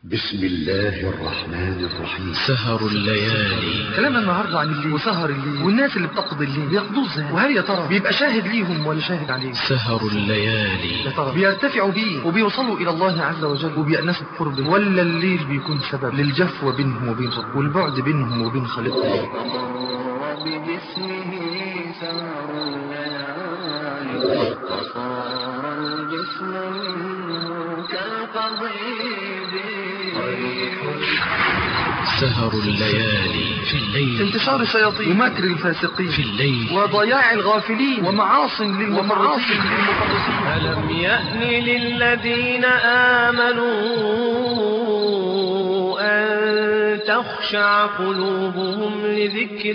بسم الله الرحمن الرحيم سهر الليالي كلامنا النهارده عن الليل وسهر الليل والناس اللي بتقضي الليل بيقضوه ازاي وهل يا ترى بيبقى شاهد ليهم ولا شاهد عليهم سهر الليالي يا ترى بيرتفعوا بيه وبيوصلوا الى الله عز وجل وبيأنسوا بقربه ولا الليل بيكون سبب للجفوة بينهم وبين رب والبعد بينهم وبين خالقهم بجسمه سهر الليالي وصار الجسم منه كالقضيب سهر الليالي في الليل انتشار الشياطين ومكر الفاسقين في الليل وضياع الغافلين ومعاص للمفرطين ألم يأن للذين آمنوا أن تخشع قلوبهم لذكر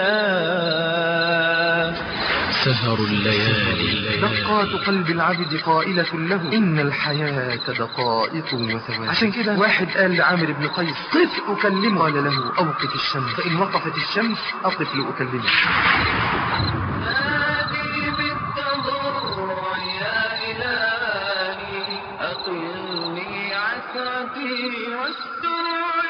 الله سهر الليالي دقات قلب العبد قائلة له إن الحياة دقائق وثواني عشان كده واحد قال لعامر بن قيس قف أكلمه قال له أوقف الشمس فإن وقفت الشمس أقف لأكلمه نادي بالتضرع يا إلهي أقلني عثرتي واستر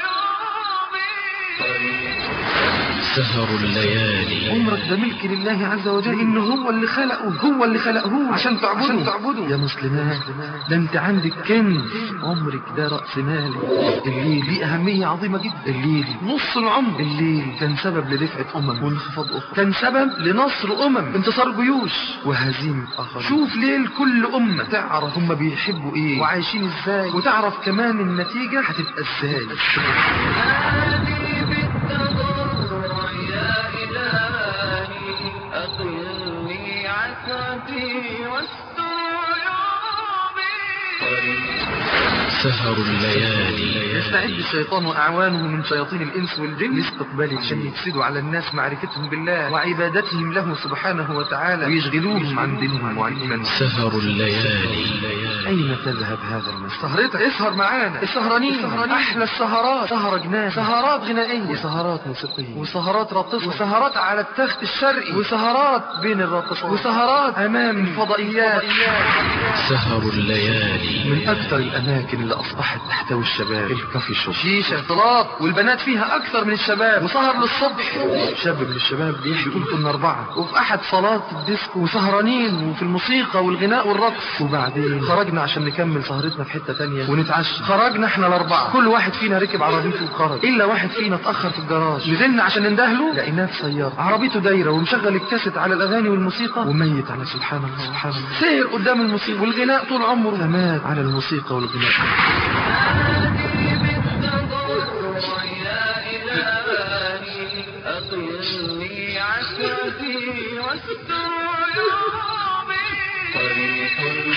عيوبي سهر الليالي عمرك ده ملك لله عز وجل إن هو اللي خلقه هو اللي خلقه عشان تعبده عشان تعبده يا مسلمات ده انت عندك كنز عمرك ده رأس مالك الليل ليه أهمية عظيمة جدا الليل نص العمر الليل كان سبب لدفعة أمم وانخفاض أخرى كان سبب لنصر أمم انتصار جيوش وهزيمة آخرين شوف ليل كل أمة تعرف هم بيحبوا إيه وعايشين إزاي وتعرف كمان النتيجة هتبقى إزاي نادي بالتضرع يا إلهي أقلني عثرتي واستر عيوبي سهر الليالي يستعد الشيطان وأعوانه من شياطين الإنس والجن لاستقبال عشان يفسدوا على الناس معرفتهم بالله وعبادتهم له سبحانه وتعالى ويشغلوهم عن دينهم وعن إيمانهم سهر الليالي أين تذهب هذا المساء؟ سهرتك اسهر معانا السهرانين أحلى السهرات سهرة جنان سهرات غنائية وسهرات موسيقية وسهرات راقصة وسهرات على التخت الشرقي وسهرات بين الراقصات وسهرات أمام الفضائيات سهر الليالي من أكثر الأماكن اللي أصبحت تحتوي الشباب الكافي شوب شيشة اختلاط والبنات فيها أكثر من الشباب وسهر للصبح شاب من الشباب بيحكي يقول كنا أربعة وفي أحد صالات الديسكو وسهرانين وفي الموسيقى والغناء والرقص وبعدين خرجنا عشان نكمل سهرتنا في حتة تانية ونتعشى خرجنا احنا الأربعة كل واحد فينا ركب عربيته وخرج إلا واحد فينا اتأخر في الجراج نزلنا عشان نندهله لقيناه في سيارة عربيته دايرة ومشغل الكاسيت على الأغاني والموسيقى وميت على سبحان الله سبحان الله سير قدام الموسيقى والغناء طول عمره فمات على الموسيقى والغناء نادي بالتضرع يا إلهي أقلني عثرتي واستر عيوبي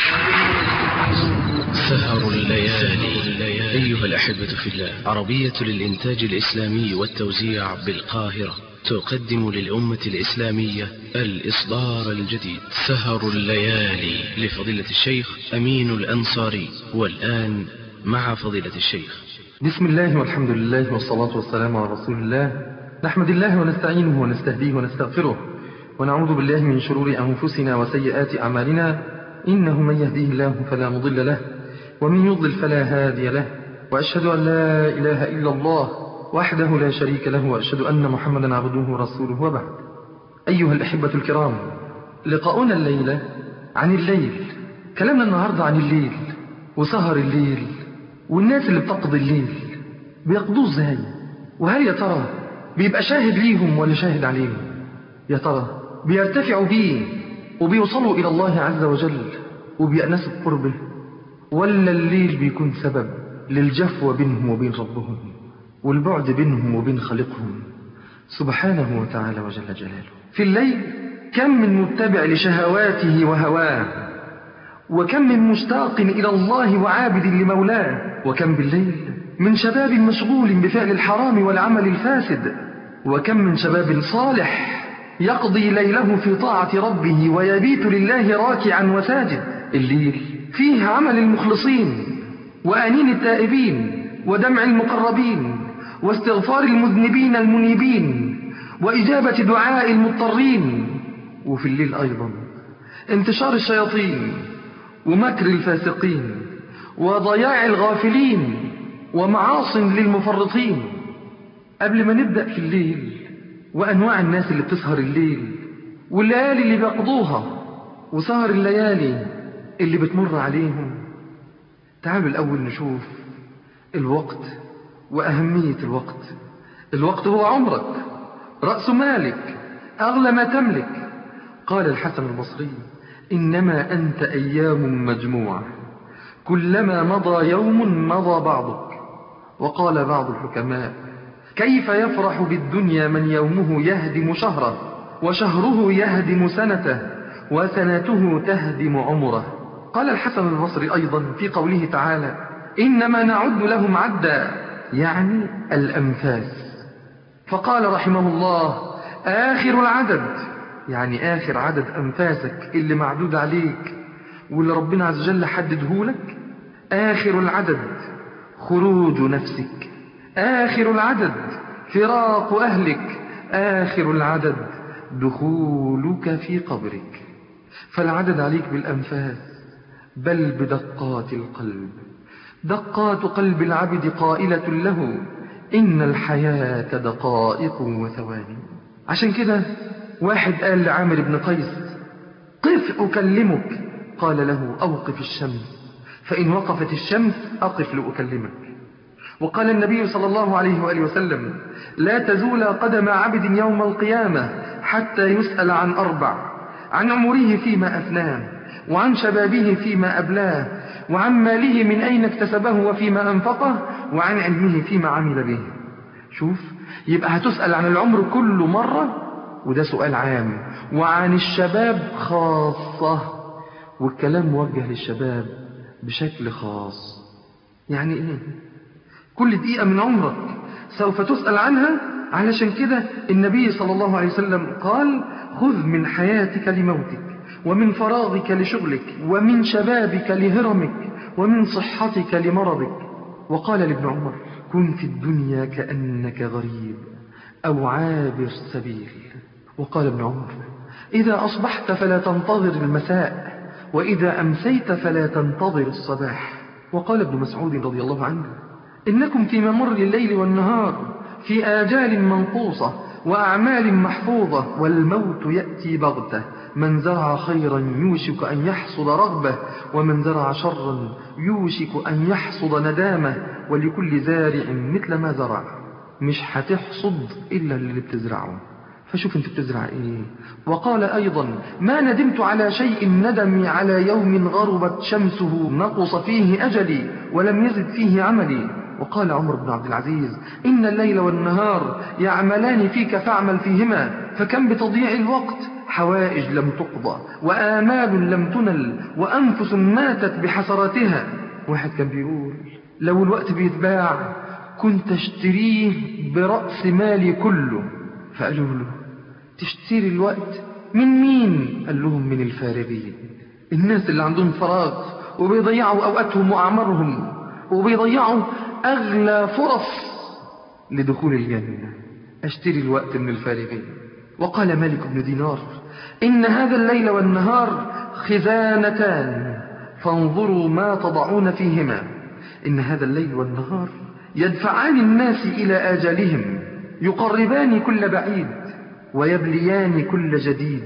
سهر الليالي أيها الأحبة في الله عربية للإنتاج الإسلامي والتوزيع بالقاهرة تقدم للأمة الإسلامية الإصدار الجديد سهر الليالي لفضيلة الشيخ أمين الأنصاري والآن مع فضيلة الشيخ بسم الله والحمد لله والصلاة والسلام على رسول الله نحمد الله ونستعينه ونستهديه ونستغفره ونعوذ بالله من شرور أنفسنا وسيئات أعمالنا إنه من يهديه الله فلا مضل له ومن يضلل فلا هادي له وأشهد أن لا إله إلا الله وحده لا شريك له وأشهد أن محمدا عبده ورسوله وبعد أيها الأحبة الكرام لقاؤنا الليلة عن الليل كلامنا النهاردة عن الليل وسهر الليل والناس اللي بتقضي الليل بيقضوه ازاي وهل يا ترى بيبقى شاهد ليهم ولا شاهد عليهم يا ترى بيرتفعوا بيه وبيوصلوا إلى الله عز وجل وبيأنسوا بقربه ولا الليل بيكون سبب للجفوة بينهم وبين ربهم والبعد بينهم وبين خالقهم سبحانه وتعالى وجل جلاله في الليل كم من متبع لشهواته وهواه وكم من مشتاق إلى الله وعابد لمولاه وكم بالليل من شباب مشغول بفعل الحرام والعمل الفاسد وكم من شباب صالح يقضي ليله في طاعة ربه ويبيت لله راكعا وساجد الليل فيه عمل المخلصين وأنين التائبين ودمع المقربين واستغفار المذنبين المنيبين وإجابة دعاء المضطرين وفي الليل أيضا انتشار الشياطين ومكر الفاسقين وضياع الغافلين ومعاص للمفرطين قبل ما نبدأ في الليل وأنواع الناس اللي بتسهر الليل والليالي اللي بيقضوها وسهر الليالي اللي بتمر عليهم تعالوا الأول نشوف الوقت وأهمية الوقت الوقت هو عمرك رأس مالك أغلى ما تملك قال الحسن البصري إنما أنت أيام مجموعة كلما مضى يوم مضى بعضك وقال بعض الحكماء كيف يفرح بالدنيا من يومه يهدم شهره وشهره يهدم سنته وسنته تهدم عمره قال الحسن البصري أيضا في قوله تعالى إنما نعد لهم عدا يعني الأنفاس فقال رحمه الله آخر العدد يعني آخر عدد أنفاسك اللي معدود عليك واللي ربنا عز وجل حدده لك آخر العدد خروج نفسك آخر العدد فراق أهلك آخر العدد دخولك في قبرك فالعدد عليك بالأنفاس بل بدقات القلب دقات قلب العبد قائلة له إن الحياة دقائق وثواني عشان كده واحد قال لعامر بن قيس قف أكلمك قال له أوقف الشمس فإن وقفت الشمس أقف لأكلمك وقال النبي صلى الله عليه وآله وسلم لا تزول قدم عبد يوم القيامة حتى يسأل عن أربع عن عمره فيما أفناه وعن شبابه فيما أبلاه وعن ماله من أين اكتسبه وفيما أنفقه وعن علمه فيما عمل به شوف يبقى هتسأل عن العمر كل مرة وده سؤال عام وعن الشباب خاصة والكلام موجه للشباب بشكل خاص يعني ايه كل دقيقة من عمرك سوف تسأل عنها علشان كده النبي صلى الله عليه وسلم قال خذ من حياتك لموتك ومن فراغك لشغلك ومن شبابك لهرمك ومن صحتك لمرضك وقال لابن عمر كن في الدنيا كأنك غريب أو عابر سبيل وقال ابن عمر إذا أصبحت فلا تنتظر المساء وإذا أمسيت فلا تنتظر الصباح وقال ابن مسعود رضي الله عنه إنكم في ممر الليل والنهار في آجال منقوصة وأعمال محفوظة والموت يأتي بغتة من زرع خيرا يوشك أن يحصد رغبة ومن زرع شرا يوشك أن يحصد ندامة ولكل زارع مثل ما زرع مش هتحصد إلا اللي بتزرعه فشوف انت بتزرع ايه وقال ايضا ما ندمت على شيء ندمي على يوم غربت شمسه نقص فيه اجلي ولم يزد فيه عملي وقال عمر بن عبد العزيز إن الليل والنهار يعملان فيك فاعمل فيهما فكم بتضييع الوقت حوائج لم تقضى وآمال لم تنل وأنفس ماتت بحسراتها واحد كان بيقول لو الوقت بيتباع كنت اشتريه برأس مالي كله فقالوا له تشتري الوقت من مين قال لهم من الفارغين الناس اللي عندهم فراغ وبيضيعوا أوقاتهم وأعمارهم وبيضيعوا أغلى فرص لدخول الجنة أشتري الوقت من الفارغين وقال مالك بن دينار إن هذا الليل والنهار خزانتان فانظروا ما تضعون فيهما إن هذا الليل والنهار يدفعان الناس إلى آجالهم يقربان كل بعيد ويبليان كل جديد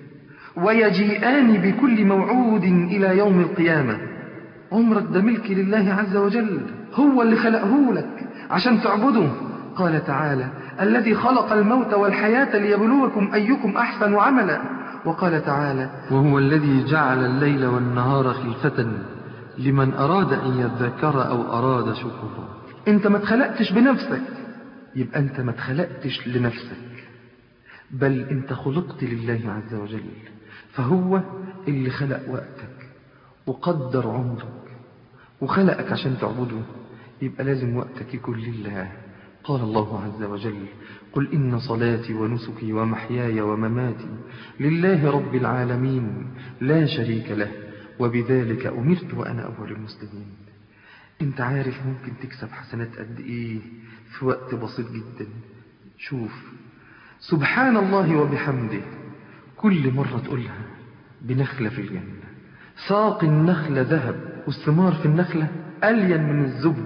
ويجيئان بكل موعود إلى يوم القيامة عمرك ده ملك لله عز وجل هو اللي خلقه لك عشان تعبده قال تعالى الذي خلق الموت والحياة ليبلوكم أيكم أحسن عملا وقال تعالى وهو الذي جعل الليل والنهار خلفة لمن أراد أن يذكر أو أراد شكرا أنت ما اتخلقتش بنفسك يبقى أنت ما اتخلقتش لنفسك بل أنت خلقت لله عز وجل فهو اللي خلق وقتك وقدر عمرك وخلقك عشان تعبده يبقى لازم وقتك يكون لله قال الله عز وجل قل إن صلاتي ونسكي ومحياي ومماتي لله رب العالمين لا شريك له وبذلك أمرت وأنا أول المسلمين انت عارف ممكن تكسب حسنات قد ايه في وقت بسيط جدا شوف سبحان الله وبحمده كل مرة تقولها بنخلة في الجنة ساق النخلة ذهب والثمار في النخلة ألين من الزبد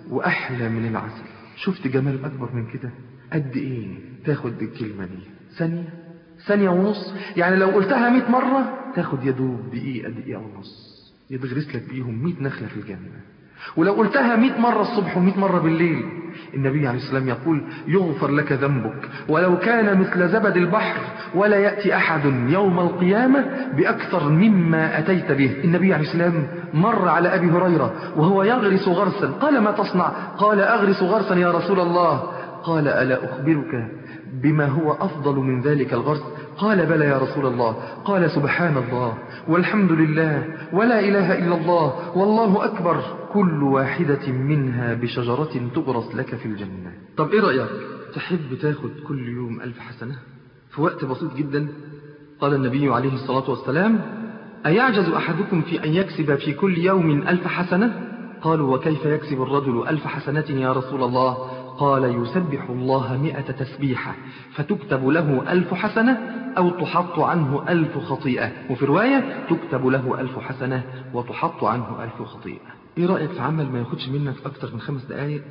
وأحلى من العسل شفت جمال أكبر من كده قد إيه تاخد الكلمة دي ثانية ثانية ونص يعني لو قلتها مئة مرة تاخد يدوب دقيقة دقيقة ونص يتغرس لك بيهم مئة نخلة في الجنة ولو قلتها مئة مرة الصبح ومئة مرة بالليل النبي عليه السلام يقول يغفر لك ذنبك ولو كان مثل زبد البحر ولا يأتي أحد يوم القيامة بأكثر مما أتيت به النبي عليه السلام مر على أبي هريرة وهو يغرس غرسا قال ما تصنع قال أغرس غرسا يا رسول الله قال ألا أخبرك بما هو أفضل من ذلك الغرس قال بلى يا رسول الله قال سبحان الله والحمد لله ولا إله إلا الله والله أكبر كل واحدة منها بشجرة تغرس لك في الجنة طب إيه رأيك تحب تاخد كل يوم ألف حسنة في وقت بسيط جدا قال النبي عليه الصلاة والسلام أيعجز أحدكم في أن يكسب في كل يوم ألف حسنة قالوا وكيف يكسب الرجل ألف حسنة يا رسول الله قال يسبح الله مئة تسبيحة فتكتب له ألف حسنة أو تحط عنه ألف خطيئة وفي رواية تكتب له ألف حسنة وتحط عنه ألف خطيئة إيه رأيك في عمل ما ياخدش منك أكتر من خمس دقايق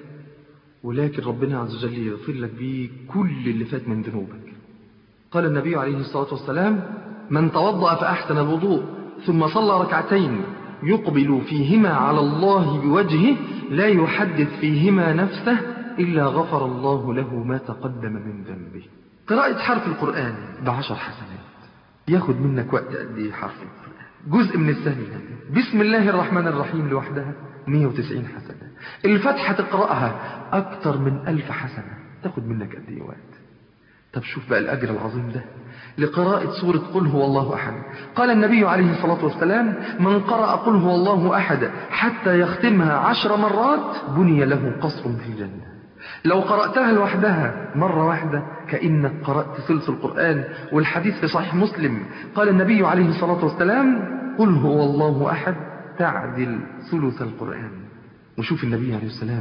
ولكن ربنا عز وجل يغفر لك بيه كل اللي فات من ذنوبك قال النبي عليه الصلاة والسلام من توضأ فأحسن الوضوء ثم صلى ركعتين يقبل فيهما على الله بوجهه لا يحدث فيهما نفسه إلا غفر الله له ما تقدم من ذنبه قراءة حرف القرآن بعشر حسنات ياخد منك وقت قد ايه حرف القرآن جزء من الثانية بسم الله الرحمن الرحيم لوحدها 190 حسنة الفتحة تقرأها أكتر من ألف حسنة تاخد منك قد ايه وقت طب شوف بقى الأجر العظيم ده لقراءة سورة قل هو الله أحد قال النبي عليه الصلاة والسلام من قرأ قل هو الله أحد حتى يختمها عشر مرات بني له قصر في الجنة لو قرأتها لوحدها مرة واحدة كأنك قرأت ثلث القرآن والحديث في صحيح مسلم قال النبي عليه الصلاة والسلام قل هو الله أحد تعدل ثلث القرآن وشوف النبي عليه السلام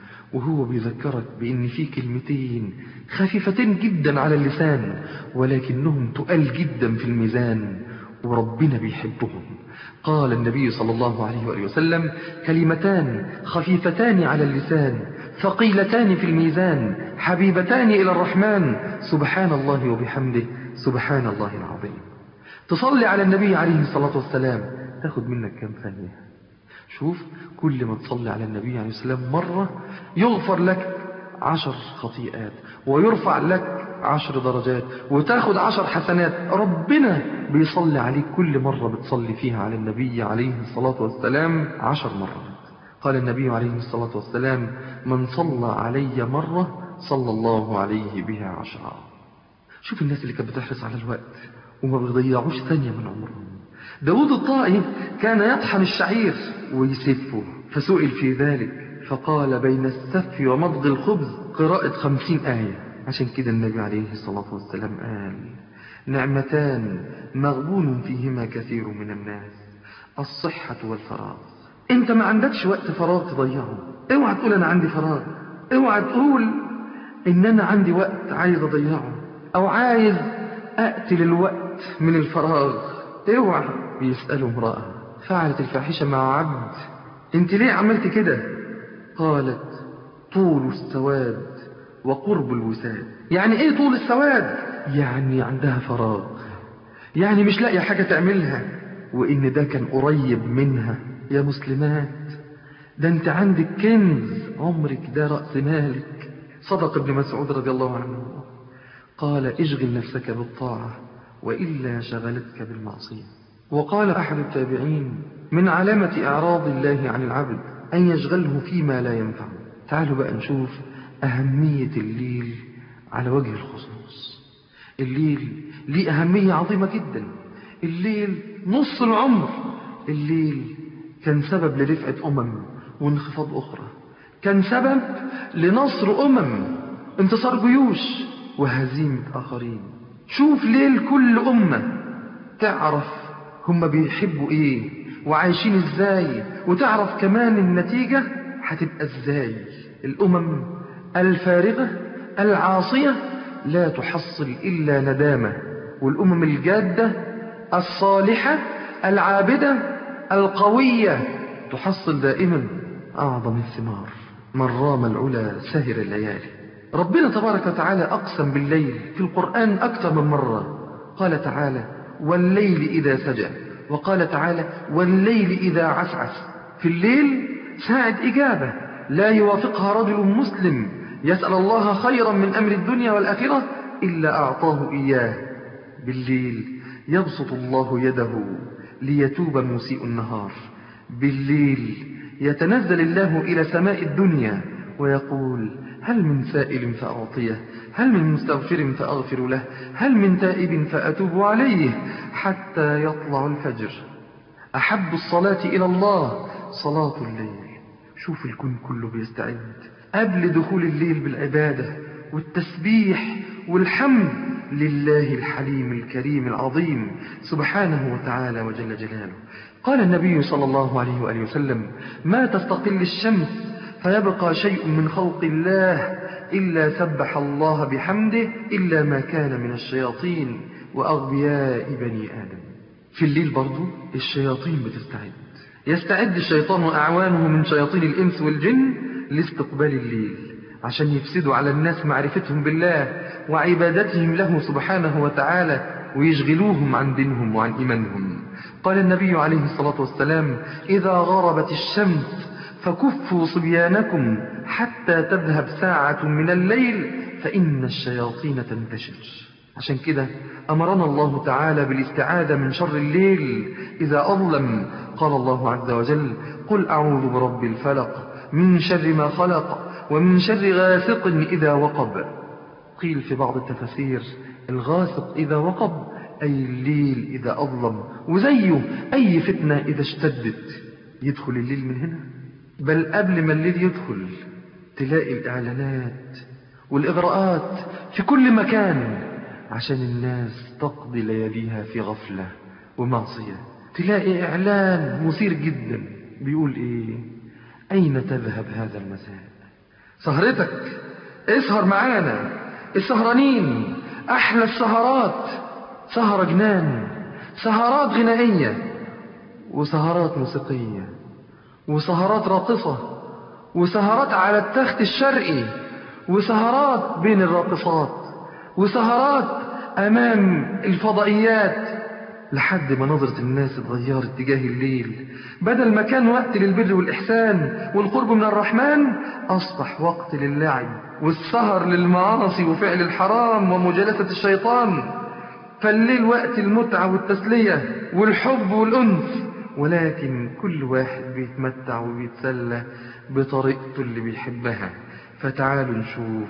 وهو بيذكرك بأن في كلمتين خفيفتين جدا على اللسان ولكنهم تقال جدا في الميزان وربنا بيحبهم قال النبي صلى الله عليه وآله وسلم كلمتان خفيفتان على اللسان ثقيلتان في الميزان حبيبتان إلى الرحمن سبحان الله وبحمده سبحان الله العظيم تصلي على النبي عليه الصلاة والسلام تاخد منك كم ثانية شوف كل ما تصلي على النبي عليه السلام مرة يغفر لك عشر خطيئات ويرفع لك عشر درجات وتاخد عشر حسنات ربنا بيصلي عليك كل مرة بتصلي فيها على النبي عليه الصلاة والسلام عشر مرات قال النبي عليه الصلاة والسلام من صلى علي مرة صلى الله عليه بها عشرة شوف الناس اللي كانت بتحرص على الوقت وما بيضيعوش ثانية من عمرهم داود الطائي كان يطحن الشعير ويسفه فسئل في ذلك فقال بين السف ومضغ الخبز قراءة خمسين آية عشان كده النبي عليه الصلاة والسلام قال نعمتان مغبون فيهما كثير من الناس الصحة والفراغ انت ما عندكش وقت فراغ تضيعه اوعى تقول انا عندي فراغ اوعى تقول ان انا عندي وقت عايز اضيعه او عايز اقتل الوقت من الفراغ اوعى بيسأله امرأة فعلت الفاحشة مع عبد انت ليه عملت كده قالت طول السواد وقرب الوساد يعني ايه طول السواد يعني عندها فراغ يعني مش لاقية حاجة تعملها وان ده كان قريب منها يا مسلمات ده انت عندك كنز عمرك ده رأس مالك صدق ابن مسعود رضي الله عنه قال اشغل نفسك بالطاعة وإلا شغلتك بالمعصية وقال أحد التابعين من علامة إعراض الله عن العبد أن يشغله فيما لا ينفعه تعالوا بقى نشوف أهمية الليل على وجه الخصوص الليل ليه أهمية عظيمة جدا الليل نص العمر الليل كان سبب لرفعة أمم وانخفاض أخرى كان سبب لنصر أمم انتصار جيوش وهزيمة آخرين شوف ليل كل أمة تعرف هم بيحبوا إيه وعايشين إزاي وتعرف كمان النتيجة هتبقى إزاي الأمم الفارغة العاصية لا تحصل إلا ندامة والأمم الجادة الصالحة العابدة القوية تحصل دائما أعظم الثمار من رام العلا سهر الليالي ربنا تبارك وتعالى أقسم بالليل في القرآن أكثر من مرة قال تعالى والليل إذا سجى وقال تعالى والليل إذا عسعس في الليل ساعة إجابة لا يوافقها رجل مسلم يسأل الله خيرا من أمر الدنيا والآخرة إلا أعطاه إياه بالليل يبسط الله يده ليتوب مسيء النهار بالليل يتنزل الله إلى سماء الدنيا ويقول هل من سائل فأعطيه هل من مستغفر فأغفر له هل من تائب فأتوب عليه حتى يطلع الفجر أحب الصلاة إلى الله صلاة الليل شوف الكون كله بيستعد قبل دخول الليل بالعبادة والتسبيح والحمد لله الحليم الكريم العظيم سبحانه وتعالى وجل جلاله قال النبي صلى الله عليه وآله وسلم ما تستقل الشمس فيبقى شيء من خلق الله إلا سبح الله بحمده إلا ما كان من الشياطين وأغبياء بني آدم في الليل برضو الشياطين بتستعد يستعد الشيطان وأعوانه من شياطين الإنس والجن لاستقبال الليل عشان يفسدوا على الناس معرفتهم بالله وعبادتهم له سبحانه وتعالى ويشغلوهم عن دينهم وعن إيمانهم قال النبي عليه الصلاة والسلام إذا غربت الشمس فكفوا صبيانكم حتى تذهب ساعة من الليل فإن الشياطين تنتشر عشان كده أمرنا الله تعالى بالاستعاذة من شر الليل إذا أظلم قال الله عز وجل قل أعوذ برب الفلق من شر ما خلق ومن شر غاسق إذا وقب قيل في بعض التفاسير الغاسق إذا وقب أي الليل إذا أظلم وزيه أي فتنة إذا اشتدت يدخل الليل من هنا بل قبل ما الليل يدخل تلاقي الإعلانات والإغراءات في كل مكان عشان الناس تقضي لياليها في غفلة ومعصية تلاقي إعلان مثير جدا بيقول إيه أين تذهب هذا المساء سهرتك اسهر معانا السهرانين أحلى السهرات سهرة جنان سهرات غنائية وسهرات موسيقية وسهرات راقصة وسهرات على التخت الشرقي وسهرات بين الراقصات وسهرات أمام الفضائيات لحد ما نظرة الناس اتغيرت تجاه الليل بدل ما كان وقت للبر والإحسان والقرب من الرحمن أصبح وقت للعب والسهر للمعاصي وفعل الحرام ومجالسة الشيطان فالليل وقت المتعة والتسلية والحب والأنس ولكن كل واحد بيتمتع وبيتسلى بطريقته اللي بيحبها فتعالوا نشوف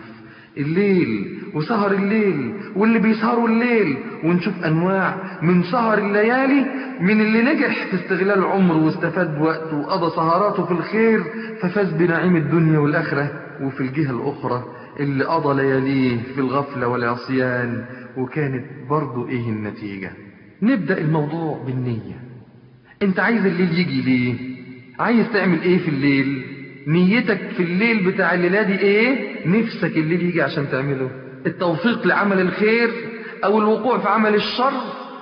الليل وسهر الليل واللي بيسهروا الليل ونشوف أنواع من سهر الليالي من اللي نجح في استغلال عمره واستفاد بوقته وقضى سهراته في الخير ففاز بنعيم الدنيا والآخرة وفي الجهة الأخرى اللي قضى لياليه في الغفلة والعصيان وكانت برضو إيه النتيجة نبدأ الموضوع بالنية انت عايز الليل يجي ليه عايز تعمل ايه في الليل نيتك في الليل بتاع الليلة دي ايه نفسك الليل يجي عشان تعمله التوفيق لعمل الخير او الوقوع في عمل الشر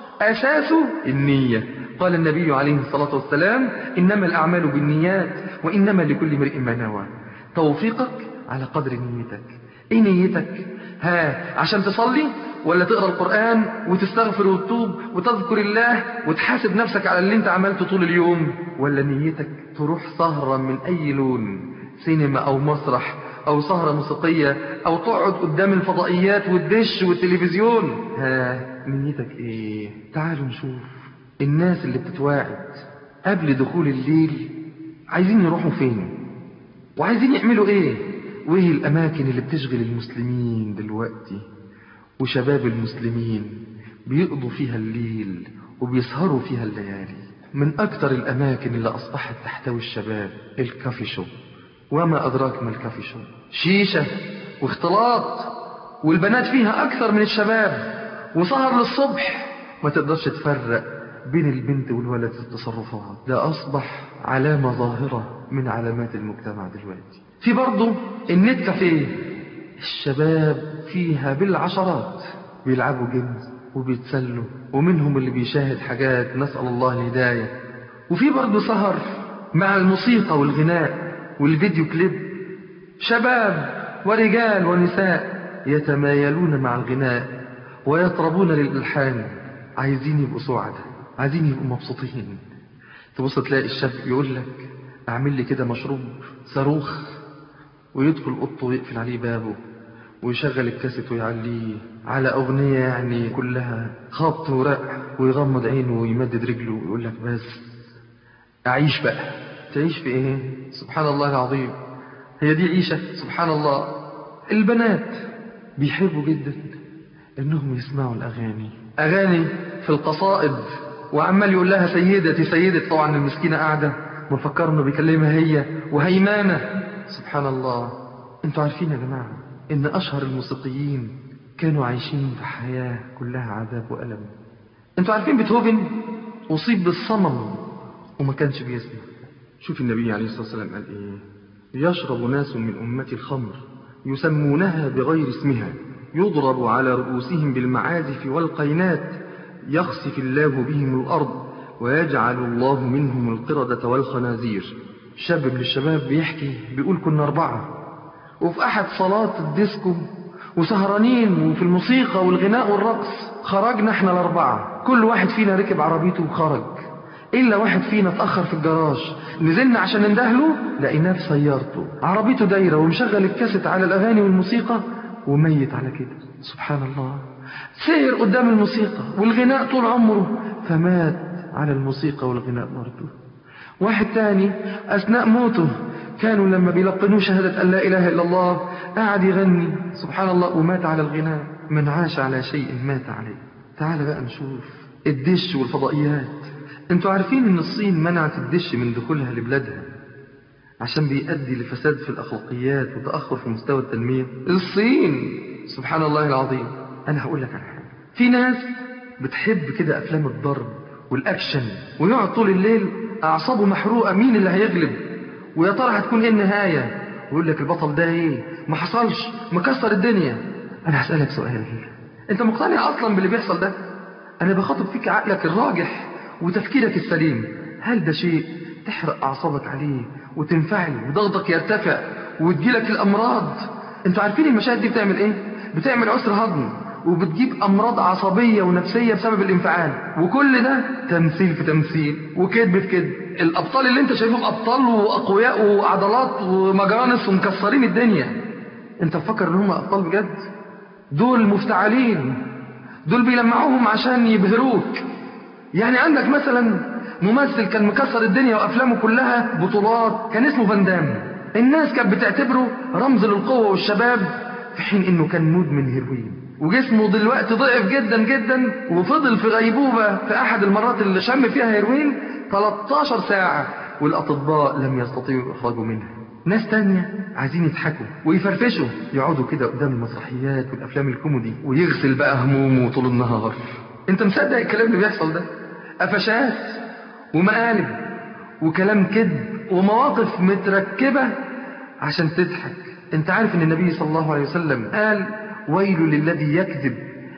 اساسه النية قال النبي عليه الصلاة والسلام انما الاعمال بالنيات وانما لكل امرئ ما نوى توفيقك على قدر نيتك ايه نيتك ها عشان تصلي ولا تقرا القرآن وتستغفر وتتوب وتذكر الله وتحاسب نفسك على اللي انت عملته طول اليوم ولا نيتك تروح سهرة من أي لون سينما أو مسرح أو سهرة موسيقية أو تقعد قدام الفضائيات والدش والتلفزيون ها نيتك إيه تعالوا نشوف الناس اللي بتتواعد قبل دخول الليل عايزين يروحوا فين وعايزين يعملوا إيه وإيه الأماكن اللي بتشغل المسلمين دلوقتي وشباب المسلمين بيقضوا فيها الليل وبيسهروا فيها الليالي من أكثر الأماكن اللي أصبحت تحتوي الشباب الكافي شوب وما أدراك ما الكافي شوب شيشة واختلاط والبنات فيها أكثر من الشباب وسهر للصبح ما تقدرش تفرق بين البنت والولد في التصرفات ده أصبح علامة ظاهرة من علامات المجتمع دلوقتي في برضه النت كافيه الشباب فيها بالعشرات بيلعبوا جيمز وبيتسلوا ومنهم اللي بيشاهد حاجات نسأل الله الهداية وفي برضه سهر مع الموسيقى والغناء والفيديو كليب شباب ورجال ونساء يتمايلون مع الغناء ويطربون للإلحان عايزين يبقوا سعداء عايزين يبقوا مبسوطين تبص تلاقي الشاب يقول لك اعمل لي كده مشروب صاروخ ويدخل اوضته ويقفل عليه بابه ويشغل الكاسيت ويعليه على أغنية يعني كلها خبط ورق ويغمض عينه ويمدد رجله ويقول لك بس أعيش بقى تعيش في إيه؟ سبحان الله العظيم هي دي عيشة سبحان الله البنات بيحبوا جدا إنهم يسمعوا الأغاني أغاني في القصائد وعمال يقول لها سيدتي سيدتي طبعا المسكينة قاعدة مفكر إنه بيكلمها هي وهيمانة سبحان الله انتوا عارفين يا جماعة إن أشهر الموسيقيين كانوا عايشين في حياة كلها عذاب وألم انتوا عارفين بيتهوفن أصيب بالصمم وما كانش بيسمع شوف النبي عليه الصلاة والسلام قال إيه يشرب ناس من أمتي الخمر يسمونها بغير اسمها يضرب على رؤوسهم بالمعازف والقينات يخسف الله بهم الأرض ويجعل الله منهم القردة والخنازير شاب من الشباب بيحكي بيقول كنا أربعة وفي أحد صلاة الديسكو وسهرانين وفي الموسيقى والغناء والرقص خرجنا احنا الأربعة كل واحد فينا ركب عربيته وخرج إلا واحد فينا اتأخر في الجراج نزلنا عشان نندهله لقيناه في سيارته عربيته دايرة ومشغل الكاسيت على الأغاني والموسيقى وميت على كده سبحان الله سير قدام الموسيقى والغناء طول عمره فمات على الموسيقى والغناء برضه واحد تاني أثناء موته كانوا لما بيلقنوه شهادة أن لا إله إلا الله قاعد يغني سبحان الله ومات على الغناء من عاش على شيء مات عليه تعال بقى نشوف الدش والفضائيات انتوا عارفين ان الصين منعت الدش من دخولها لبلادها عشان بيؤدي لفساد في الأخلاقيات وتأخر في مستوى التنمية الصين سبحان الله العظيم أنا هقول لك على حاجة في ناس بتحب كده أفلام الضرب والأكشن ويقعد طول الليل أعصابه محروقة مين اللي هيغلب ويا ترى هتكون إيه النهاية ويقول لك البطل ده إيه ما حصلش مكسر الدنيا أنا هسألك سؤال أنت مقتنع أصلا باللي بيحصل ده أنا بخاطب فيك عقلك الراجح وتفكيرك السليم هل ده شيء تحرق أعصابك عليه وتنفعل وضغطك يرتفع وتجيلك الأمراض انتوا عارفين المشاهد دي بتعمل ايه بتعمل عسر هضم وبتجيب أمراض عصبية ونفسية بسبب الانفعال وكل ده تمثيل في تمثيل وكذب في كذب الأبطال اللي انت شايفهم أبطال وأقوياء وعضلات ومجانس ومكسرين الدنيا انت مفكر ان هم أبطال بجد دول مفتعلين دول بيلمعوهم عشان يبهروك يعني عندك مثلا ممثل كان مكسر الدنيا وأفلامه كلها بطولات كان اسمه فان دام الناس كانت بتعتبره رمز للقوة والشباب في حين انه كان مدمن هيروين وجسمه دلوقتي ضعف جدا جدا وفضل في غيبوبة في أحد المرات اللي شم فيها هيروين 13 ساعة والأطباء لم يستطيعوا إخراجه منها ناس تانية عايزين يضحكوا ويفرفشوا يقعدوا كده قدام المسرحيات والأفلام الكوميدي ويغسل بقى همومه طول النهار انت مصدق الكلام اللي بيحصل ده قفشات ومقالب وكلام كذب ومواقف متركبة عشان تضحك انت عارف ان النبي صلى الله عليه وسلم قال ويل للذي يكذب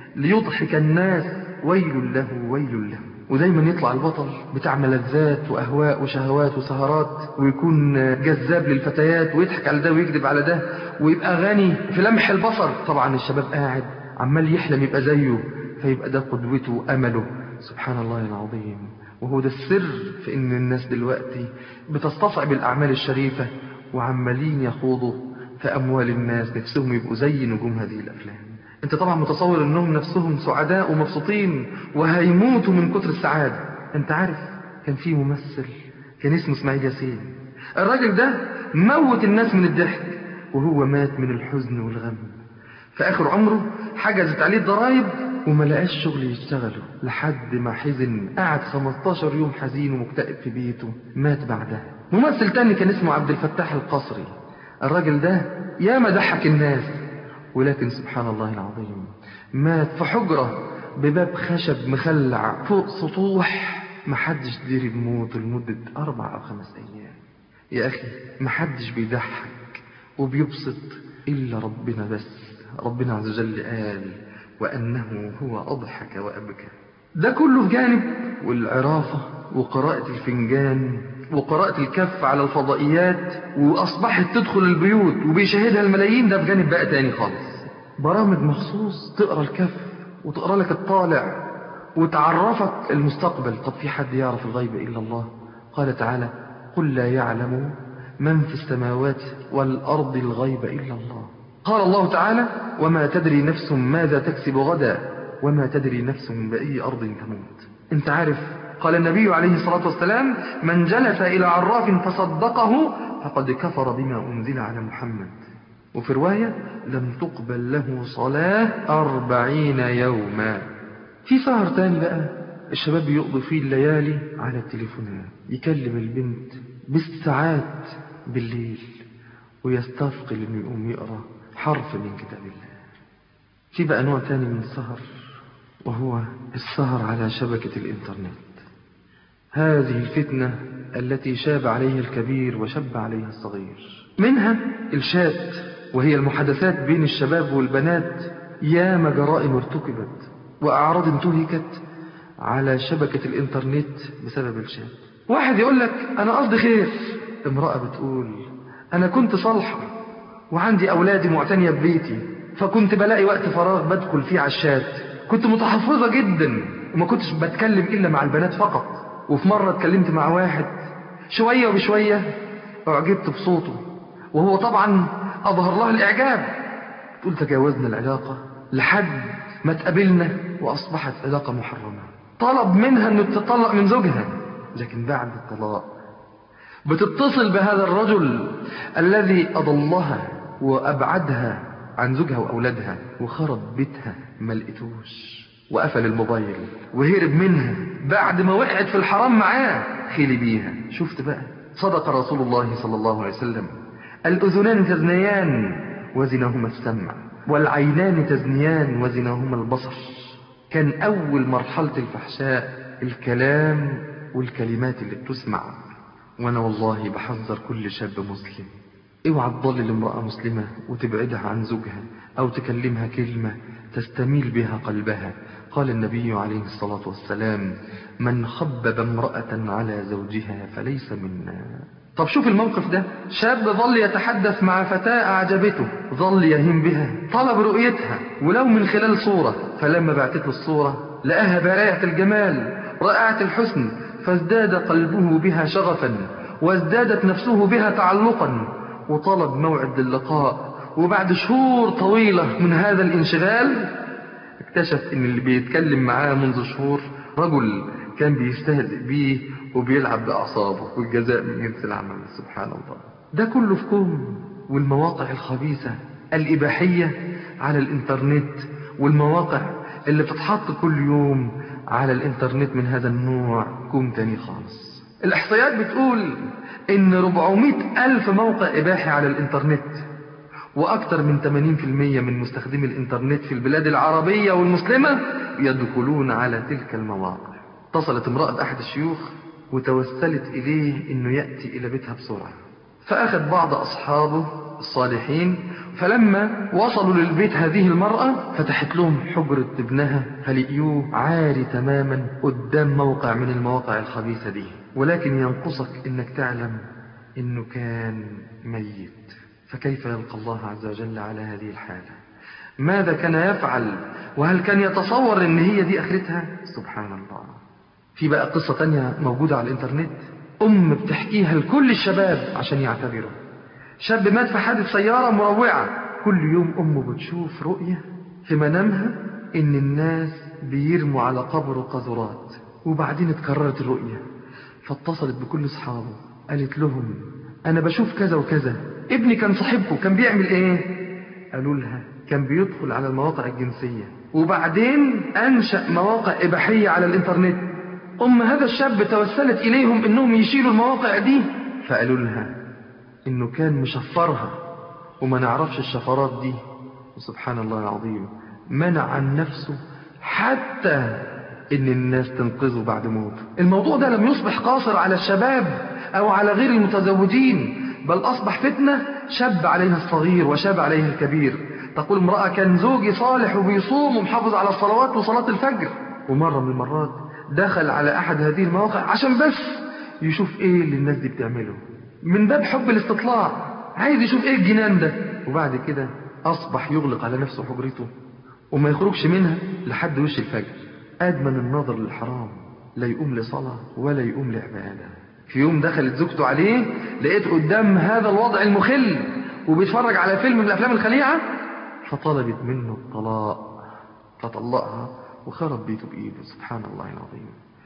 ليضحك الناس ويل له ويل له ودايما يطلع البطل بتاع ملذات واهواء وشهوات وسهرات ويكون جذاب للفتيات ويضحك على ده ويكذب على ده ويبقى غني في لمح البصر طبعا الشباب قاعد عمال يحلم يبقى زيه فيبقى ده قدوته وامله سبحان الله العظيم وهو ده السر في ان الناس دلوقتي بتستصعب الاعمال الشريفه وعمالين يخوضوا في اموال الناس نفسهم يبقوا زي نجوم هذه الافلام انت طبعا متصور انهم نفسهم سعداء ومبسوطين وهيموتوا من كتر السعاده انت عارف كان في ممثل كان اسمه اسماعيل ياسين الراجل ده موت الناس من الضحك وهو مات من الحزن والغم في اخر عمره حجزت عليه الضرايب وما لقاش شغل يشتغله لحد ما حزن قعد 15 يوم حزين ومكتئب في بيته مات بعدها ممثل تاني كان اسمه عبد الفتاح القصري الراجل ده ياما ضحك الناس ولكن سبحان الله العظيم مات في حجرة بباب خشب مخلع فوق سطوح محدش ديري بموته لمدة أربع أو خمس أيام يا أخي محدش بيضحك وبيبسط إلا ربنا بس ربنا عز وجل قال وأنه هو أضحك وأبكى ده كله في جانب والعرافة وقراءة الفنجان وقراءة الكف على الفضائيات وأصبحت تدخل البيوت وبيشاهدها الملايين ده بجانب بقى تاني خالص برامج مخصوص تقرا الكف وتقرا لك الطالع وتعرفك المستقبل طب في حد يعرف الغيب إلا الله قال تعالى قل لا يعلم من في السماوات والأرض الغيب إلا الله قال الله تعالى وما تدري نفس ماذا تكسب غدا وما تدري نفس بأي أرض تموت انت عارف قال النبي عليه الصلاة والسلام من جلس إلى عراف فصدقه فقد كفر بما أنزل على محمد وفي رواية لم تقبل له صلاة أربعين يوما في سهر تاني بقى الشباب بيقضوا فيه الليالي على التليفونات يكلم البنت بالساعات بالليل ويستثقل انه يقوم يقرا حرف من كتاب الله في بقى نوع تاني من السهر وهو السهر على شبكة الإنترنت هذه الفتنة التي شاب عليها الكبير وشب عليها الصغير منها الشات وهي المحادثات بين الشباب والبنات ياما جرائم ارتكبت وأعراض انتهكت على شبكة الإنترنت بسبب الشات واحد يقول لك أنا قصدي خير امرأة بتقول أنا كنت صالحة وعندي أولادي معتنية ببيتي فكنت بلاقي وقت فراغ بدخل فيه على الشات كنت متحفظة جدا وما كنتش بتكلم إلا مع البنات فقط وفي مرة اتكلمت مع واحد شوية وبشوية أعجبت بصوته وهو طبعا أظهر لها الإعجاب تقول تجاوزنا العلاقة لحد ما تقابلنا وأصبحت علاقة محرمة طلب منها أن تطلق من زوجها لكن بعد الطلاق بتتصل بهذا الرجل الذي أضلها وأبعدها عن زوجها وأولادها وخرب بيتها ما لقيتوش وقفل الموبايل وهرب منها بعد ما وقعت في الحرام معاه خلي بيها شفت بقى صدق رسول الله صلى الله عليه وسلم الأذنان تزنيان وزنهما السمع والعينان تزنيان وزنهما البصر كان أول مرحلة الفحشاء الكلام والكلمات اللي بتسمع وأنا والله بحذر كل شاب مسلم اوعى تضلل امرأة مسلمة وتبعدها عن زوجها أو تكلمها كلمة تستميل بها قلبها قال النبي عليه الصلاة والسلام من خبب امرأة على زوجها فليس منا طب شوف الموقف ده شاب ظل يتحدث مع فتاة أعجبته ظل يهم بها طلب رؤيتها ولو من خلال صورة فلما بعتت له الصورة لقاها بارعة الجمال رائعة الحسن فازداد قلبه بها شغفا وازدادت نفسه بها تعلقا وطلب موعد للقاء وبعد شهور طويلة من هذا الانشغال اكتشف ان اللي بيتكلم معاه منذ شهور رجل كان بيستهزئ بيه وبيلعب بأعصابه والجزاء من جنس العمل سبحان الله ده كله في كوم والمواقع الخبيثة الإباحية على الإنترنت والمواقع اللي بتتحط كل يوم على الإنترنت من هذا النوع كوم تاني خالص الإحصائيات بتقول إن 400 ألف موقع إباحي على الإنترنت وأكثر من 80% من مستخدمي الإنترنت في البلاد العربية والمسلمة يدخلون على تلك المواقع اتصلت امرأة بأحد الشيوخ وتوسلت إليه أنه يأتي إلى بيتها بسرعة فأخذ بعض أصحابه الصالحين فلما وصلوا للبيت هذه المرأة فتحت لهم حجرة ابنها فلقيوه عاري تماما قدام موقع من المواقع الخبيثة دي ولكن ينقصك انك تعلم انه كان ميت فكيف يلقى الله عز وجل على هذه الحالة ماذا كان يفعل وهل كان يتصور ان هي دي اخرتها سبحان الله في بقى قصة تانية موجودة على الانترنت ام بتحكيها لكل الشباب عشان يعتبروا شاب مات في حادث سيارة مروعة كل يوم امه بتشوف رؤية في منامها ان الناس بيرموا على قبره قذرات وبعدين اتكررت الرؤية فاتصلت بكل اصحابه قالت لهم انا بشوف كذا وكذا ابني كان صاحبكم كان بيعمل ايه قالوا لها كان بيدخل على المواقع الجنسية وبعدين انشأ مواقع اباحية على الانترنت ام هذا الشاب توسلت اليهم انهم يشيلوا المواقع دي فقالوا لها انه كان مشفرها وما نعرفش الشفرات دي وسبحان الله العظيم منع عن نفسه حتى ان الناس تنقذه بعد موته الموضوع ده لم يصبح قاصر على الشباب او على غير المتزوجين بل اصبح فتنة شاب عليها الصغير وشاب عليها الكبير تقول امرأة كان زوجي صالح وبيصوم ومحافظ على الصلوات وصلاة الفجر ومرة من المرات دخل على احد هذه المواقع عشان بس يشوف ايه اللي الناس دي بتعمله من باب حب الاستطلاع عايز يشوف ايه الجنان ده وبعد كده اصبح يغلق على نفسه حجرته وما يخرجش منها لحد وش الفجر ادمن النظر للحرام لا يقوم لصلاة ولا يقوم لعبادة في يوم دخلت زوجته عليه لقيت قدام هذا الوضع المخل وبيتفرج على فيلم من الافلام الخليعة فطلبت منه الطلاق فطلقها وخرب بيته بإيده سبحان الله العظيم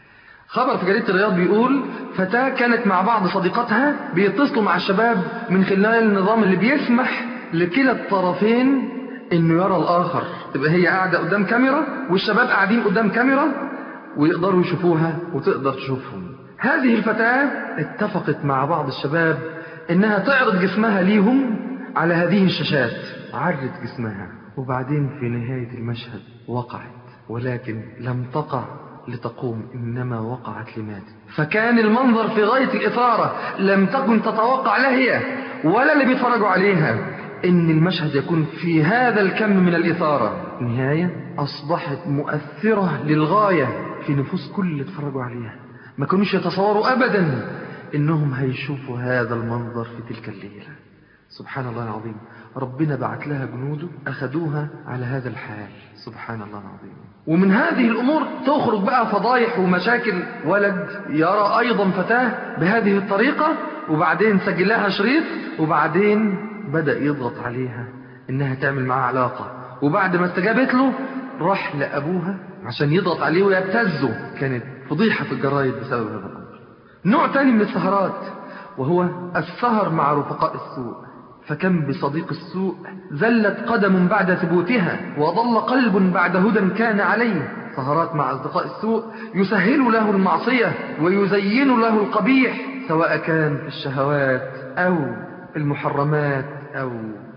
خبر في جريدة الرياض بيقول فتاة كانت مع بعض صديقاتها بيتصلوا مع الشباب من خلال النظام اللي بيسمح لكلا الطرفين انه يرى الاخر تبقى هي قاعدة قدام كاميرا والشباب قاعدين قدام كاميرا ويقدروا يشوفوها وتقدر تشوفهم هذه الفتاة اتفقت مع بعض الشباب انها تعرض جسمها ليهم على هذه الشاشات عرت جسمها وبعدين في نهاية المشهد وقعت ولكن لم تقع لتقوم إنما وقعت لمات فكان المنظر في غاية الإثارة لم تكن تتوقع لا هي ولا اللي بيتفرجوا عليها إن المشهد يكون في هذا الكم من الإثارة نهاية أصبحت مؤثرة للغاية في نفوس كل اللي اتفرجوا عليها ما كانوش يتصوروا أبدا إنهم هيشوفوا هذا المنظر في تلك الليلة سبحان الله العظيم ربنا بعت لها جنوده أخذوها على هذا الحال سبحان الله العظيم ومن هذه الأمور تخرج بقى فضايح ومشاكل ولد يرى أيضا فتاة بهذه الطريقة وبعدين سجل لها شريط وبعدين بدأ يضغط عليها إنها تعمل معاه علاقة وبعد ما استجابت له راح لأبوها عشان يضغط عليه ويبتزه كانت فضيحة في الجرايد بسبب هذا الأمر نوع تاني من السهرات وهو السهر مع رفقاء السوء فكم بصديق السوء زلت قدم بعد ثبوتها وضل قلب بعد هدى كان عليه سهرات مع أصدقاء السوء يسهل له المعصية ويزين له القبيح سواء كان في الشهوات أو المحرمات أو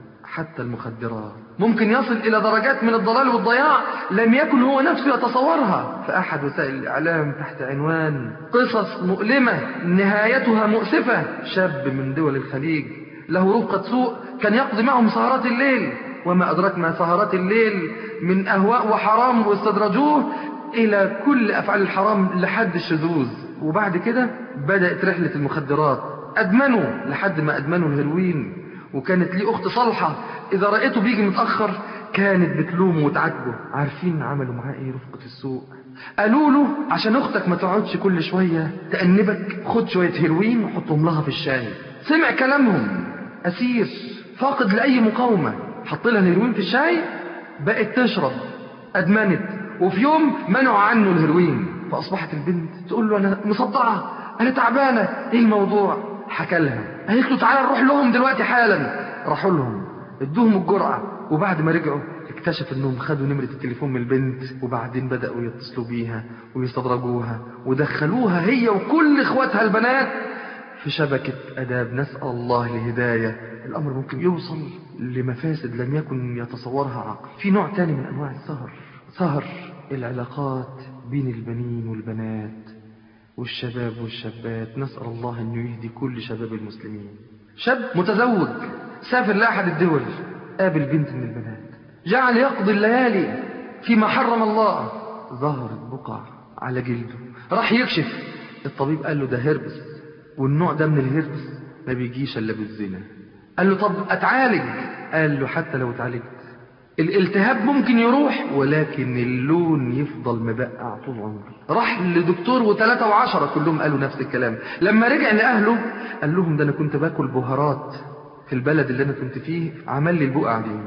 حتى المخدرات ممكن يصل إلى درجات من الضلال والضياع لم يكن هو نفسه يتصورها فأحد وسائل الإعلام تحت عنوان قصص مؤلمة نهايتها مؤسفة شاب من دول الخليج له رفقة سوء كان يقضي معهم سهرات الليل وما أدرك ما سهرات الليل من أهواء وحرام واستدرجوه إلى كل أفعال الحرام لحد الشذوذ وبعد كده بدأت رحلة المخدرات أدمنوا لحد ما أدمنوا الهيروين وكانت لي أخت صالحة إذا رأيته بيجي متأخر كانت بتلومه وتعاتبه عارفين عملوا معاه إيه رفقة السوء قالوا له عشان أختك ما تقعدش كل شوية تأنبك خد شوية هيروين وحطهم لها في الشاي سمع كلامهم أسير فاقد لأي مقاومة حط لها الهيروين في الشاي بقت تشرب أدمنت وفي يوم منعوا عنه الهيروين فأصبحت البنت تقول له أنا مصدعة أنا تعبانة إيه الموضوع حكى لها قالت له تعالى نروح لهم دلوقتي حالا راحوا لهم ادوهم الجرعة وبعد ما رجعوا اكتشف انهم خدوا نمرة التليفون من البنت وبعدين بدأوا يتصلوا بيها ويستدرجوها ودخلوها هي وكل اخواتها البنات في شبكة أداب نسأل الله الهداية الأمر ممكن يوصل لمفاسد لم يكن يتصورها عقل في نوع تاني من أنواع السهر سهر العلاقات بين البنين والبنات والشباب والشابات نسأل الله أن يهدي كل شباب المسلمين شاب متزوج سافر لأحد الدول قابل بنت من البنات جعل يقضي الليالي فيما حرم الله ظهرت بقع على جلده راح يكشف الطبيب قال له ده هربس والنوع ده من الهربس ما بيجيش الا بالزنا قال له طب اتعالج قال له حتى لو اتعالجت الالتهاب ممكن يروح ولكن اللون يفضل مبقع طول عمره راح لدكتور وثلاثة وعشرة كلهم قالوا نفس الكلام لما رجع لأهله قال لهم ده أنا كنت باكل بهارات في البلد اللي أنا كنت فيه عمل لي البقع دي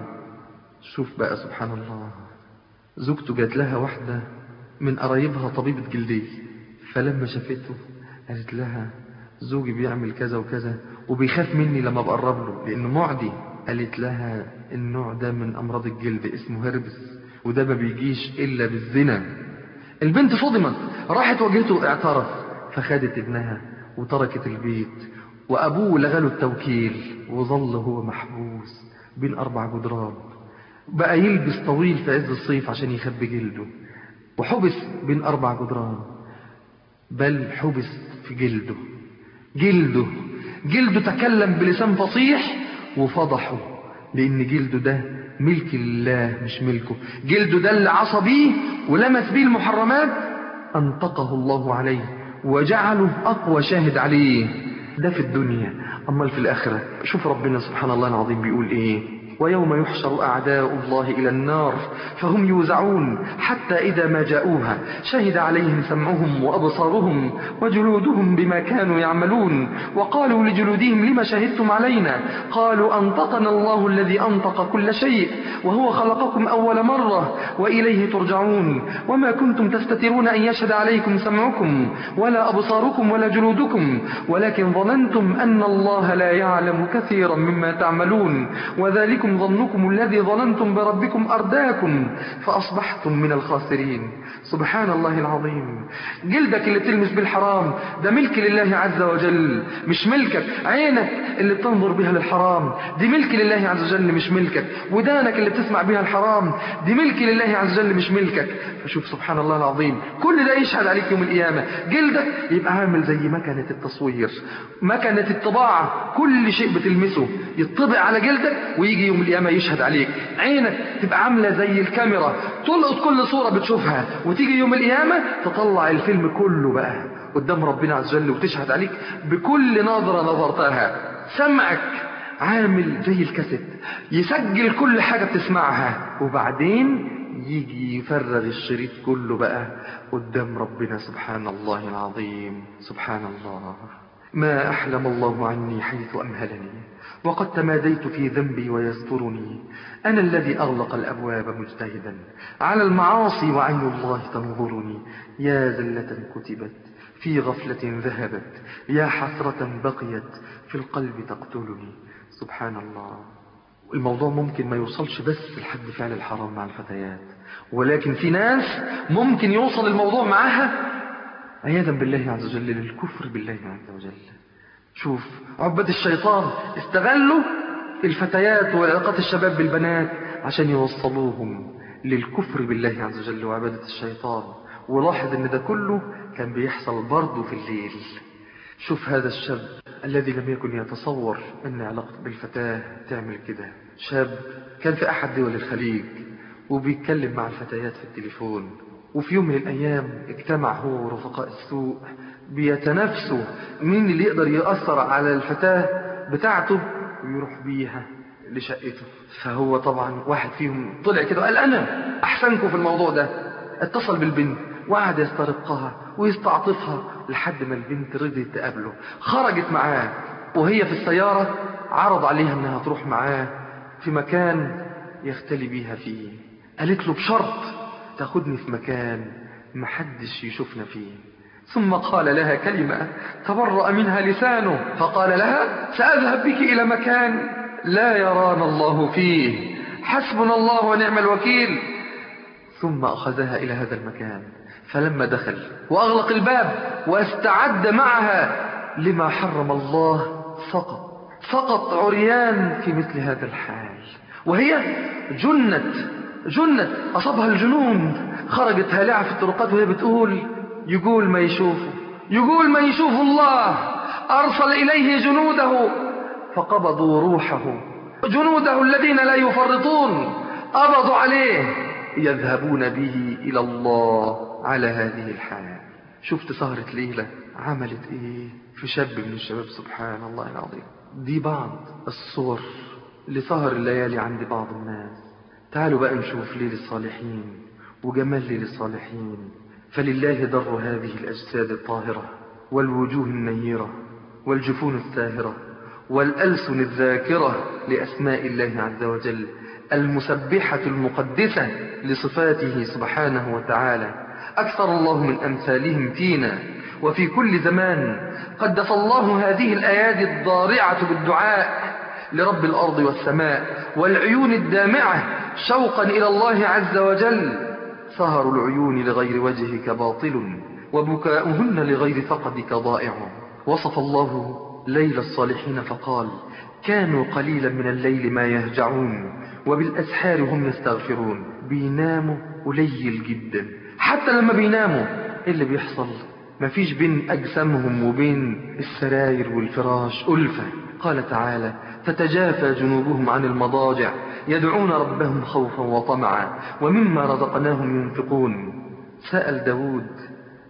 شوف بقى سبحان الله زوجته جات لها واحدة من قرايبها طبيبة جلدية فلما شافته قالت لها زوجي بيعمل كذا وكذا وبيخاف مني لما بقرب له لأنه معدي قالت لها النوع ده من أمراض الجلد اسمه هربس وده ما بيجيش إلا بالزنا البنت صدمت راحت واجهته واعترف فخدت ابنها وتركت البيت وأبوه لغاله التوكيل وظل هو محبوس بين أربع جدران بقى يلبس طويل في عز الصيف عشان يخبي جلده وحبس بين أربع جدران بل حبس في جلده جلده جلده تكلم بلسان فصيح وفضحه لأن جلده ده ملك الله مش ملكه جلده ده اللي عصى بيه ولمس بيه المحرمات أنطقه الله عليه وجعله أقوى شاهد عليه ده في الدنيا أما في الآخرة شوف ربنا سبحان الله العظيم بيقول إيه ويوم يحشر أعداء الله إلى النار فهم يوزعون حتى إذا ما جاءوها شهد عليهم سمعهم وأبصارهم وجلودهم بما كانوا يعملون وقالوا لجلودهم لما شهدتم علينا قالوا أنطقنا الله الذي أنطق كل شيء وهو خلقكم أول مرة وإليه ترجعون وما كنتم تستترون أن يشهد عليكم سمعكم ولا أبصاركم ولا جلودكم ولكن ظننتم أن الله لا يعلم كثيرا مما تعملون وذلكم ظنكم الذي ظننتم بربكم أرداكم فأصبحتم من الخاسرين سبحان الله العظيم جلدك اللي بتلمس بالحرام ده ملك لله عز وجل مش ملكك عينك اللي بتنظر بها للحرام دي ملك لله عز وجل مش ملكك ودانك اللي بتسمع بها الحرام دي ملك لله عز وجل مش ملكك فشوف سبحان الله العظيم كل ده يشهد عليك يوم القيامة جلدك يبقى عامل زي مكنة التصوير مكنة الطباعة كل شيء بتلمسه يطبع على جلدك ويجي يوم القيامة يشهد عليك عينك تبقى عاملة زي الكاميرا تلقط كل صورة بتشوفها وتيجي يوم القيامة تطلع الفيلم كله بقى قدام ربنا عز وجل وتشهد عليك بكل نظرة نظرتها سمعك عامل زي الكاسيت يسجل كل حاجة بتسمعها وبعدين يجي يفرغ الشريط كله بقى قدام ربنا سبحان الله العظيم سبحان الله ما أحلم الله عني حيث أمهلني وقد تماديت في ذنبي ويسترني أنا الذي أغلق الأبواب مجتهدا على المعاصي وعين الله تنظرني يا زلة كتبت في غفلة ذهبت يا حسرة بقيت في القلب تقتلني سبحان الله الموضوع ممكن ما يوصلش بس لحد فعل الحرام مع الفتيات ولكن في ناس ممكن يوصل الموضوع معاها عياذا بالله عز وجل للكفر بالله عز وجل شوف عبد الشيطان استغلوا الفتيات وعلاقات الشباب بالبنات عشان يوصلوهم للكفر بالله عز وجل وعبادة الشيطان ولاحظ ان ده كله كان بيحصل برضه في الليل شوف هذا الشاب الذي لم يكن يتصور ان علاقته بالفتاة تعمل كده شاب كان في احد دول الخليج وبيتكلم مع الفتيات في التليفون وفي يوم من الأيام اجتمع هو ورفقاء السوء بيتنافسوا مين اللي يقدر يأثر على الفتاة بتاعته ويروح بيها لشقته فهو طبعا واحد فيهم طلع كده وقال أنا أحسنكم في الموضوع ده اتصل بالبنت وقعد يسترقها ويستعطفها لحد ما البنت رضيت تقابله خرجت معاه وهي في السيارة عرض عليها انها تروح معاه في مكان يختلي بيها فيه قالت له بشرط تاخدني في مكان محدش يشوفنا فيه ثم قال لها كلمة تبرأ منها لسانه فقال لها سأذهب بك إلى مكان لا يرانا الله فيه حسبنا الله ونعم الوكيل ثم أخذها إلى هذا المكان فلما دخل وأغلق الباب واستعد معها لما حرم الله سقط سقط عريان في مثل هذا الحال وهي جنت جنت أصابها الجنون خرجت هالعة في الطرقات وهي بتقول يقول ما يشوفه يقول ما يشوف الله أرسل إليه جنوده فقبضوا روحه جنوده الذين لا يفرطون قبضوا عليه يذهبون به إلى الله على هذه الحال شفت سهرة ليلة عملت إيه في شاب من الشباب سبحان الله العظيم دي بعض الصور لسهر الليالي عند بعض الناس تعالوا بقى نشوف ليل الصالحين وجمال ليل الصالحين فلله در هذه الأجساد الطاهرة والوجوه النيرة والجفون الساهرة والألسن الذاكرة لأسماء الله عز وجل المسبحة المقدسة لصفاته سبحانه وتعالى أكثر الله من أمثالهم فينا وفي كل زمان قدس الله هذه الأيادي الضارعة بالدعاء لرب الأرض والسماء والعيون الدامعة شوقا إلى الله عز وجل سهر العيون لغير وجهك باطل وبكاؤهن لغير فقدك ضائع وصف الله ليل الصالحين فقال كانوا قليلا من الليل ما يهجعون وبالأسحار هم يستغفرون بيناموا قليل جدا حتى لما بيناموا إيه اللي بيحصل مفيش بين أجسامهم وبين السراير والفراش ألفة قال تعالى تتجافى جنوبهم عن المضاجع يدعون ربهم خوفا وطمعا ومما رزقناهم ينفقون سأل داود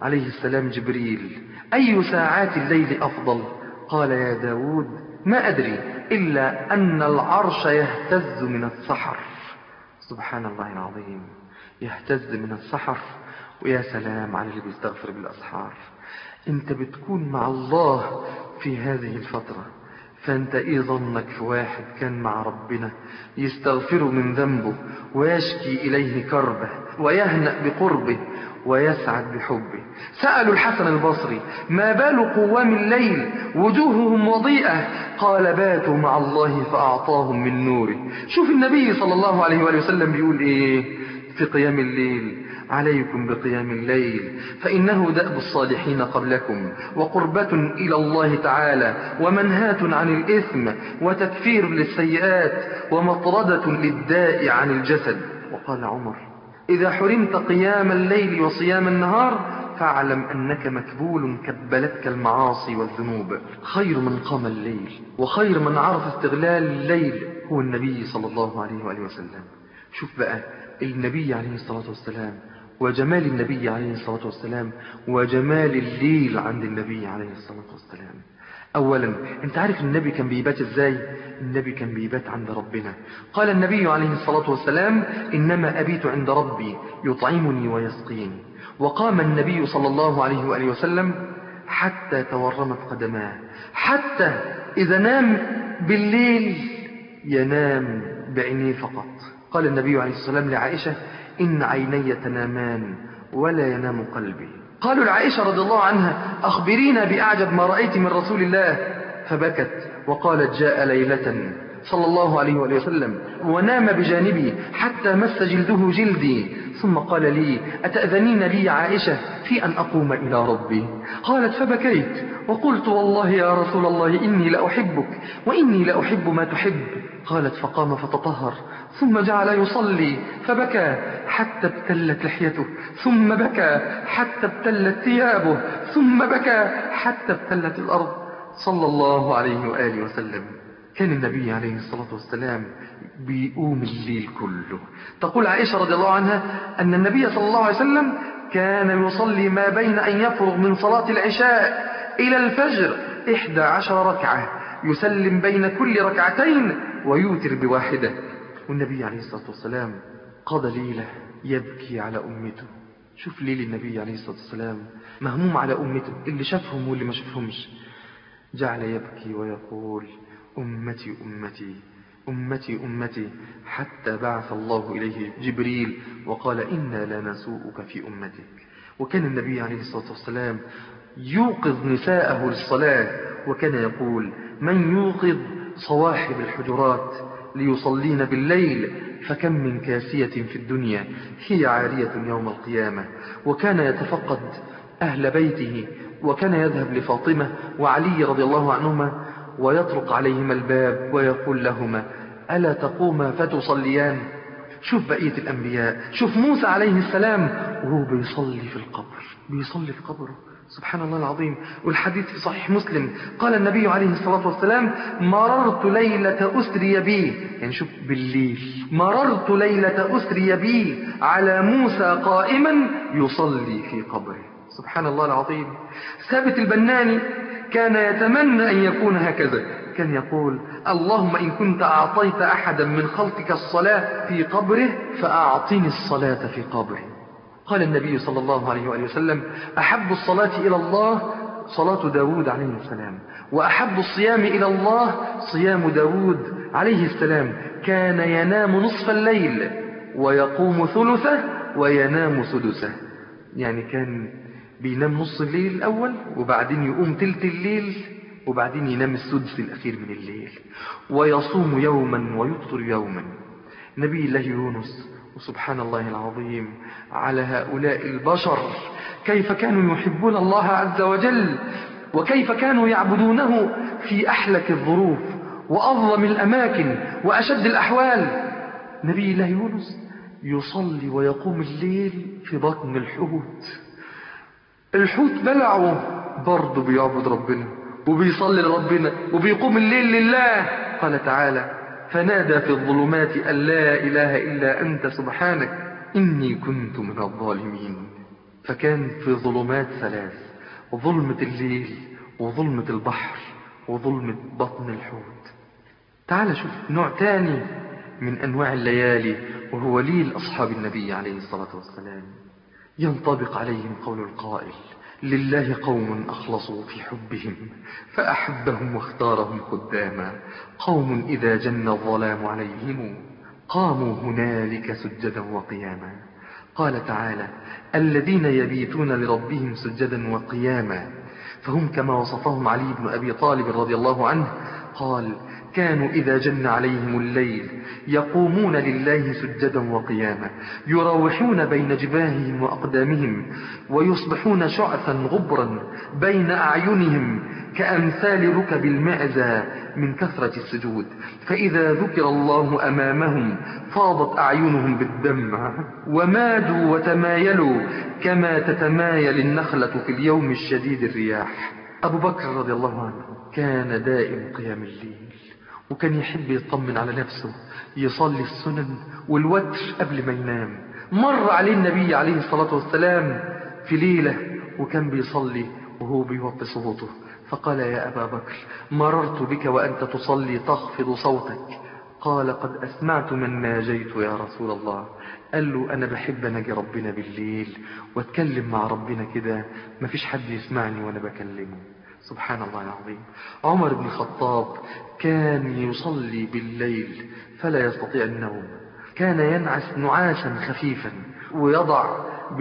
عليه السلام جبريل أي ساعات الليل أفضل قال يا داود ما أدري إلا أن العرش يهتز من السحر سبحان الله العظيم يهتز من السحر ويا سلام على اللي بيستغفر بالأسحار انت بتكون مع الله في هذه الفترة فانت ايه ظنك في واحد كان مع ربنا يستغفر من ذنبه ويشكي اليه كربه ويهنأ بقربه ويسعد بحبه سألوا الحسن البصري ما بال قوام الليل وجوههم وضيئة قال باتوا مع الله فأعطاهم من نوره شوف النبي صلى الله عليه وآله وسلم بيقول ايه في قيام الليل عليكم بقيام الليل فإنه دأب الصالحين قبلكم وقربة إلى الله تعالى ومنهاة عن الإثم وتكفير للسيئات ومطردة للداء عن الجسد وقال عمر إذا حرمت قيام الليل وصيام النهار فاعلم أنك مكبول كبلتك المعاصي والذنوب خير من قام الليل وخير من عرف استغلال الليل هو النبي صلى الله عليه وآله وسلم شوف بقى النبي عليه الصلاة والسلام وجمال النبي عليه الصلاة والسلام وجمال الليل عند النبي عليه الصلاة والسلام أولا أنت عارف النبي كان بيبات إزاي النبي كان بيبات عند ربنا قال النبي عليه الصلاة والسلام إنما أبيت عند ربي يطعمني ويسقيني وقام النبي صلى الله عليه وآله وسلم حتى تورمت قدماه حتى إذا نام بالليل ينام بعينيه فقط قال النبي عليه الصلاة والسلام لعائشة إن عيني تنامان ولا ينام قلبي قالوا لعائشة رضي الله عنها أخبرينا بأعجب ما رأيت من رسول الله فبكت وقالت جاء ليلة صلى الله عليه وآله وسلم ونام بجانبي حتى مس جلده جلدي ثم قال لي أتأذنين لي يا عائشة في أن أقوم إلى ربي قالت فبكيت وقلت والله يا رسول الله إني لأحبك وإني لأحب ما تحب قالت فقام فتطهر ثم جعل يصلي فبكى حتى ابتلت لحيته ثم بكى حتى ابتلت ثيابه ثم بكى حتى ابتلت الأرض صلى الله عليه وآله وسلم كان النبي عليه الصلاة والسلام بيقوم الليل كله تقول عائشة رضي الله عنها أن النبي صلى الله عليه وسلم كان يصلي ما بين أن يفرغ من صلاة العشاء إلى الفجر إحدى عشر ركعة يسلم بين كل ركعتين ويوتر بواحدة والنبي عليه الصلاة والسلام قضى ليلة يبكي على أمته شوف ليل النبي عليه الصلاة والسلام مهموم على أمته اللي شافهم واللي ما شافهمش جعل يبكي ويقول أمتي أمتي أمتي أمتي حتى بعث الله إليه جبريل وقال إنا لا نسوءك في أمتك وكان النبي عليه الصلاة والسلام يوقظ نساءه للصلاة وكان يقول من يوقظ صواحب الحجرات ليصلين بالليل فكم من كاسية في الدنيا هي عارية يوم القيامة وكان يتفقد أهل بيته وكان يذهب لفاطمة وعلي رضي الله عنهما ويطرق عليهما الباب ويقول لهما ألا تقوما فتصليان شوف بقية الأنبياء شوف موسى عليه السلام وهو بيصلي في القبر بيصلي في قبره سبحان الله العظيم والحديث في صحيح مسلم قال النبي عليه الصلاة والسلام مررت ليلة أسري بي يعني شوف بالليل مررت ليلة أسري بي على موسى قائما يصلي في قبره سبحان الله العظيم ثابت البناني كان يتمنى أن يكون هكذا كان يقول اللهم إن كنت أعطيت أحدا من خلقك الصلاة في قبره فأعطني الصلاة في قبره قال النبي صلى الله عليه وآله وسلم أحب الصلاة إلى الله صلاة داود عليه السلام وأحب الصيام إلى الله صيام داود عليه السلام كان ينام نصف الليل ويقوم ثلثه وينام سدسه يعني كان بينام نص الليل الأول وبعدين يقوم تلت الليل وبعدين ينام السدس الأخير من الليل ويصوم يوما ويفطر يوما نبي الله يونس وسبحان الله العظيم على هؤلاء البشر كيف كانوا يحبون الله عز وجل وكيف كانوا يعبدونه في أحلك الظروف وأظلم الأماكن وأشد الأحوال نبي الله يونس يصلي ويقوم الليل في بطن الحوت الحوت بلعه برضه بيعبد ربنا وبيصلي لربنا وبيقوم الليل لله قال تعالى فنادى في الظلمات أن لا إله إلا أنت سبحانك إني كنت من الظالمين فكان في ظلمات ثلاث ظلمة الليل وظلمة البحر وظلمة بطن الحوت تعال شوف نوع تاني من أنواع الليالي وهو ليل أصحاب النبي عليه الصلاة والسلام ينطبق عليهم قول القائل لله قوم أخلصوا في حبهم فأحبهم واختارهم قداما قوم إذا جن الظلام عليهم قاموا هنالك سجدا وقياما قال تعالى الذين يبيتون لربهم سجدا وقياما فهم كما وصفهم علي بن أبي طالب رضي الله عنه قال كانوا إذا جن عليهم الليل يقومون لله سجدا وقياما يراوحون بين جباههم وأقدامهم ويصبحون شعثا غبرا بين أعينهم كأمثال ركب المعزى من كثرة السجود فإذا ذكر الله أمامهم فاضت أعينهم بالدمع ومادوا وتمايلوا كما تتمايل النخلة في اليوم الشديد الرياح أبو بكر رضي الله عنه كان دائم قيام الليل وكان يحب يطمن على نفسه يصلي السنن والوتر قبل ما ينام مر عليه النبي عليه الصلاة والسلام في ليلة وكان بيصلي وهو بيوطي صوته فقال يا أبا بكر مررت بك وأنت تصلي تخفض صوتك قال قد أسمعت من ناجيت يا رسول الله قال له أنا بحب نجي ربنا بالليل واتكلم مع ربنا كده مفيش حد يسمعني وأنا بكلمه سبحان الله العظيم عمر بن الخطاب كان يصلي بالليل فلا يستطيع النوم كان ينعس نعاسا خفيفا ويضع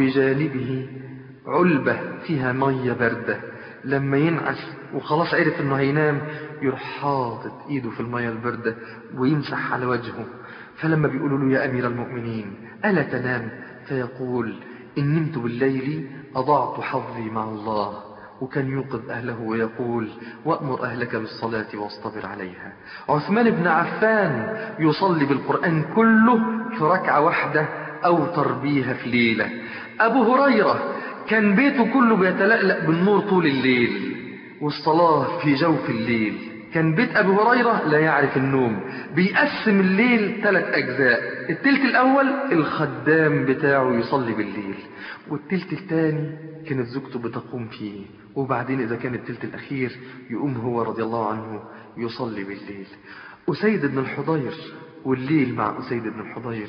بجانبه علبة فيها مية باردة لما ينعس وخلاص عرف انه هينام يروح حاطط ايده في المية الباردة ويمسح على وجهه فلما بيقولوا له يا امير المؤمنين الا تنام فيقول ان نمت بالليل اضعت حظي مع الله وكان يوقظ أهله ويقول وأمر أهلك بالصلاة واصطبر عليها عثمان بن عفان يصلي بالقرآن كله في ركعة واحدة أو تربيها في ليلة أبو هريرة كان بيته كله بيتلألأ بالنور طول الليل والصلاة في جوف الليل كان بيت أبو هريرة لا يعرف النوم بيقسم الليل ثلاث أجزاء التلت الأول الخدام بتاعه يصلي بالليل والتلت الثاني كانت زوجته بتقوم فيه وبعدين إذا كان التلت الأخير يقوم هو رضي الله عنه يصلي بالليل أسيد بن الحضير والليل مع أسيد بن الحضير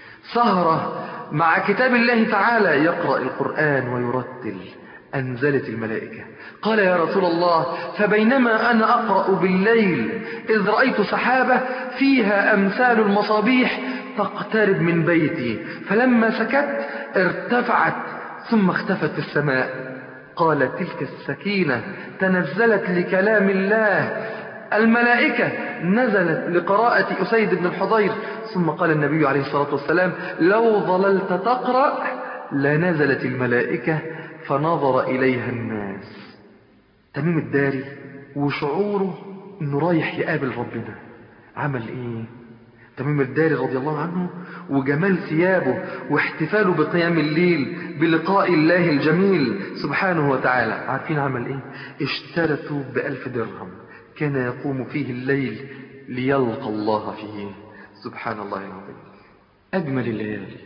سهرة مع كتاب الله تعالى يقرأ القرآن ويرتل أنزلت الملائكة قال يا رسول الله فبينما أنا أقرأ بالليل إذ رأيت سحابة فيها أمثال المصابيح تقترب من بيتي فلما سكت ارتفعت ثم اختفت في السماء قال تلك السكينة تنزلت لكلام الله الملائكة نزلت لقراءة أسيد بن الحضير ثم قال النبي عليه الصلاة والسلام لو ظللت تقرأ لنزلت الملائكة فنظر إليها الناس تميم الداري وشعوره انه رايح يقابل ربنا عمل ايه تميم الداري رضي الله عنه وجمال ثيابه واحتفاله بقيام الليل بلقاء الله الجميل سبحانه وتعالى عارفين عمل ايه اشترته بألف درهم كان يقوم فيه الليل ليلقى الله فيه سبحان الله العظيم أجمل الليالي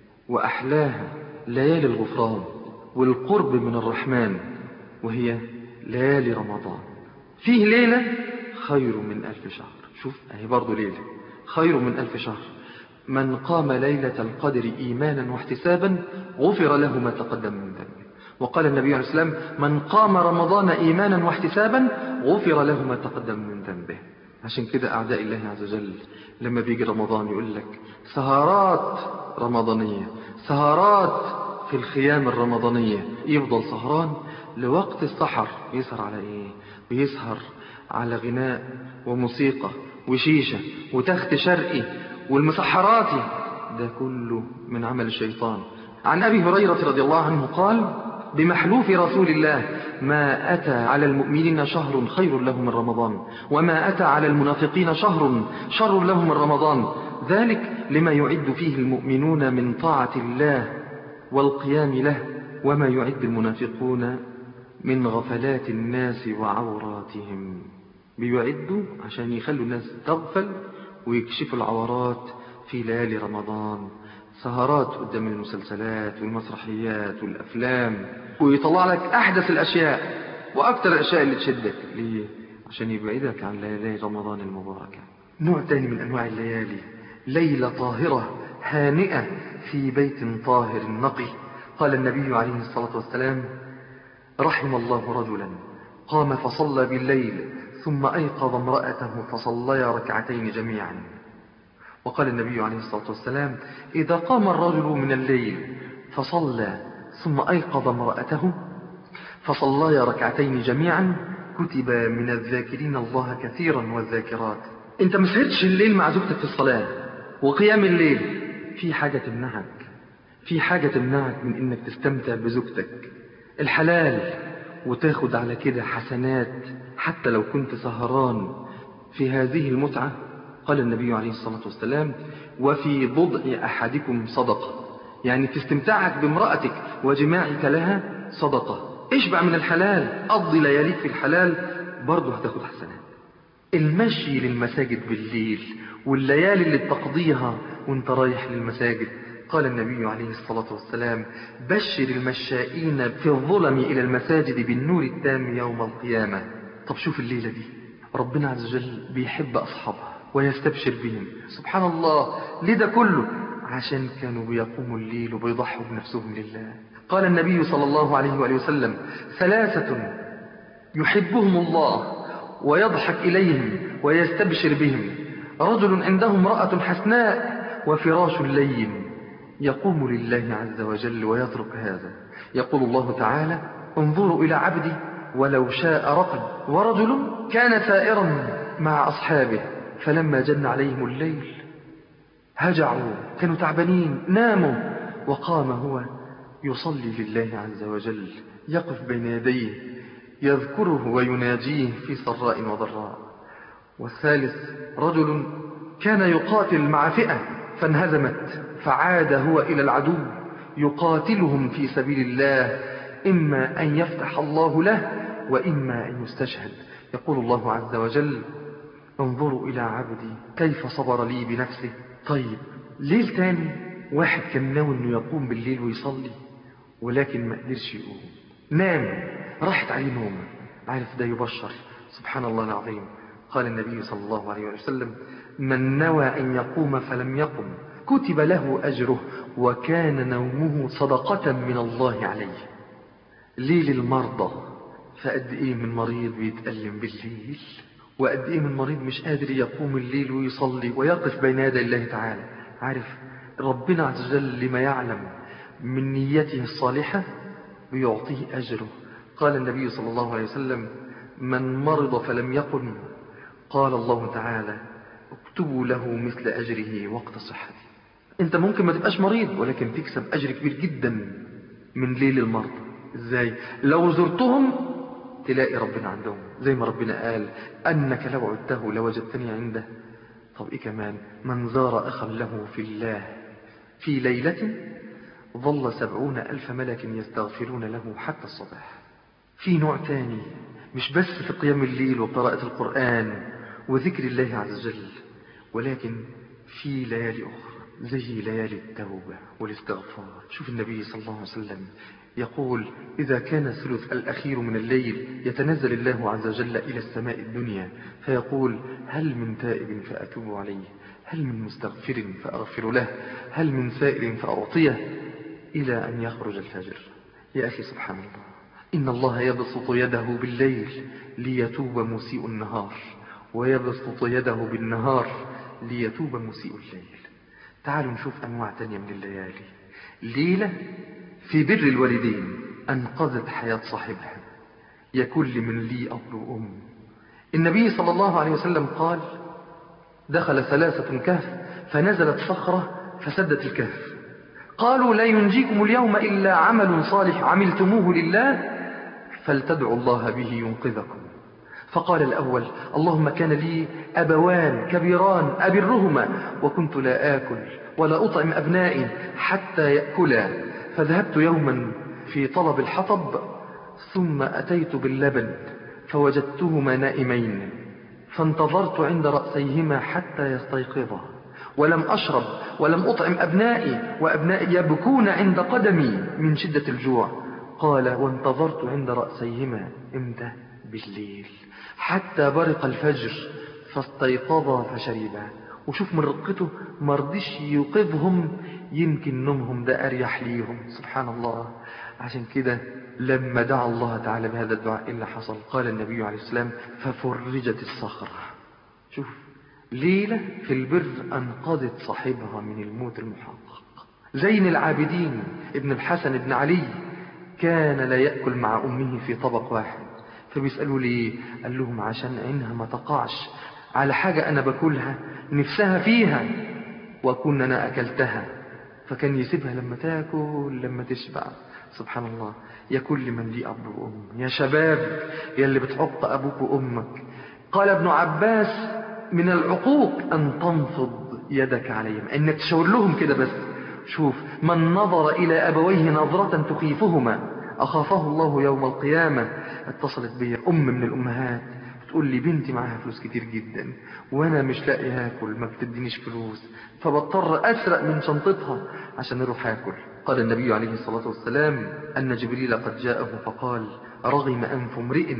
وأحلاها ليالي الغفران والقرب من الرحمن وهي ليالي رمضان فيه ليلة خير من ألف شهر شوف أهي برضو ليلة خير من ألف شهر من قام ليلة القدر إيمانا واحتسابا غفر له ما تقدم من ذنبه وقال النبي عليه السلام من قام رمضان إيمانا واحتسابا غفر له ما تقدم من ذنبه عشان كده أعداء الله عز وجل لما بيجي رمضان يقول لك سهرات رمضانية سهرات في الخيام الرمضانية يفضل سهران لوقت السحر يسهر على ايه بيسهر على غناء وموسيقى وشيشة وتخت شرقي والمسحراتي ده كله من عمل الشيطان عن أبي هريرة رضي الله عنه قال بمحلوف رسول الله ما أتى على المؤمنين شهر خير له من رمضان وما أتى على المنافقين شهر شر له من رمضان ذلك لما يعد فيه المؤمنون من طاعة الله والقيام له وما يعد المنافقون من غفلات الناس وعوراتهم بيعدوا عشان يخلوا الناس تغفل ويكشفوا العورات في ليالي رمضان سهرات قدام المسلسلات والمسرحيات والأفلام ويطلع لك أحدث الأشياء وأكثر الأشياء اللي تشدك ليه؟ عشان يبعدك عن ليالي رمضان المباركة نوع تاني من أنواع الليالي ليلة طاهرة هانئة في بيت طاهر نقي قال النبي عليه الصلاة والسلام رحم الله رجلا قام فصلى بالليل ثم أيقظ امرأته فصليا ركعتين جميعا وقال النبي عليه الصلاة والسلام إذا قام الرجل من الليل فصلى ثم أيقظ امرأته فصليا ركعتين جميعا كتب من الذاكرين الله كثيرا والذاكرات انت ما سهرتش الليل مع زوجتك في الصلاة وقيام الليل في حاجة تمنعك في حاجة تمنعك من انك تستمتع بزوجتك الحلال وتاخد على كده حسنات حتى لو كنت سهران في هذه المتعة قال النبي عليه الصلاة والسلام وفي بضع أحدكم صدقة يعني في استمتاعك بامرأتك وجماعك لها صدقة اشبع من الحلال قضي لياليك في الحلال برضه هتاخد حسنات المشي للمساجد بالليل والليالي اللي بتقضيها وانت رايح للمساجد قال النبي عليه الصلاة والسلام بشر المشائين في الظلم إلى المساجد بالنور التام يوم القيامة طب شوف الليلة دي ربنا عز وجل بيحب أصحابها ويستبشر بهم سبحان الله ليه ده كله عشان كانوا بيقوموا الليل وبيضحوا بنفسهم لله قال النبي صلى الله عليه وآله وسلم ثلاثة يحبهم الله ويضحك إليهم ويستبشر بهم رجل عنده امرأة حسناء وفراش لين يقوم لله عز وجل ويترك هذا يقول الله تعالى انظروا إلى عبدي ولو شاء رقد ورجل كان ثائرا مع أصحابه فلما جن عليهم الليل هجعوا كانوا تعبانين ناموا وقام هو يصلي لله عز وجل يقف بين يديه يذكره ويناجيه في سراء وضراء والثالث رجل كان يقاتل مع فئة فانهزمت فعاد هو إلى العدو يقاتلهم في سبيل الله إما أن يفتح الله له وإما أن يستشهد يقول الله عز وجل انظروا إلى عبدي كيف صبر لي بنفسه طيب ليل تاني واحد كان ناوي انه يقوم بالليل ويصلي ولكن ما قدرش يقوم نام راحت عليه نوم عارف ده يبشر سبحان الله العظيم قال النبي صلى الله عليه وسلم من نوى أن يقوم فلم يقم كتب له أجره وكان نومه صدقة من الله عليه ليل المرضى فقد إيه من مريض بيتألم بالليل وقد إيه من مريض مش قادر يقوم الليل ويصلي ويقف بين يدي الله تعالى عارف ربنا عز وجل لما يعلم من نيته الصالحة بيعطيه أجره قال النبي صلى الله عليه وسلم من مرض فلم يقم قال الله تعالى اكتبوا له مثل أجره وقت صحته انت ممكن ما تبقاش مريض ولكن تكسب أجر كبير جدا من ليل المرضى ازاي لو زرتهم تلاقي ربنا عندهم زي ما ربنا قال أنك لو عدته لوجدتني عنده طب إيه كمان من زار أخا له في الله في ليلة ظل سبعون ألف ملك يستغفرون له حتى الصباح في نوع تاني مش بس في قيام الليل وقراءة القرآن وذكر الله عز وجل ولكن في ليالي أخرى زي ليالي التوبة والاستغفار شوف النبي صلى الله عليه وسلم يقول إذا كان الثلث الأخير من الليل يتنزل الله عز وجل إلى السماء الدنيا فيقول هل من تائب فأتوب عليه هل من مستغفر فأغفر له هل من سائل فأعطيه إلى أن يخرج الفجر يا أخي سبحان الله إن الله يبسط يده بالليل ليتوب مسيء النهار ويبسط يده بالنهار ليتوب مسيء الليل تعالوا نشوف أنواع تانية من الليالي ليلة في بر الوالدين أنقذت حياة صاحبها يا كل من لي أب وأم النبي صلى الله عليه وسلم قال دخل ثلاثة كهف فنزلت صخرة فسدت الكهف قالوا لا ينجيكم اليوم إلا عمل صالح عملتموه لله فلتدعوا الله به ينقذكم فقال الأول اللهم كان لي أبوان كبيران أبرهما وكنت لا آكل ولا أطعم أبنائي حتى يأكلا فذهبت يوما في طلب الحطب ثم أتيت باللبن فوجدتهما نائمين فانتظرت عند رأسيهما حتى يستيقظا ولم أشرب ولم أطعم أبنائي وأبنائي يبكون عند قدمي من شدة الجوع قال وانتظرت عند رأسيهما امتى بالليل حتى برق الفجر فاستيقظا فشربا وشوف من رقته مرضيش يوقظهم يمكن نومهم ده أريح ليهم سبحان الله عشان كده لما دعا الله تعالى بهذا الدعاء إيه اللي حصل قال النبي عليه السلام ففرجت الصخرة شوف ليلة في البر أنقذت صاحبها من الموت المحقق زين العابدين ابن الحسن ابن علي كان لا يأكل مع أمه في طبق واحد فبيسألوا ليه قال لهم عشان عينها ما تقعش على حاجة أنا باكلها نفسها فيها وأكون أنا أكلتها فكان يسيبها لما تاكل لما تشبع سبحان الله يا كل من لي أب وأم يا شباب يا اللي بتحط أبوك وأمك قال ابن عباس من العقوق أن تنفض يدك عليهم أنك تشاور لهم كده بس شوف من نظر إلى أبويه نظرة تخيفهما أخافه الله يوم القيامة اتصلت بي أم من الأمهات تقول لي بنتي معاها فلوس كتير جدا وانا مش لاقي هاكل ما بتدينيش فلوس فبضطر اسرق من شنطتها عشان اروح اكل قال النبي عليه الصلاة والسلام ان جبريل قد جاءه فقال رغم انف امرئ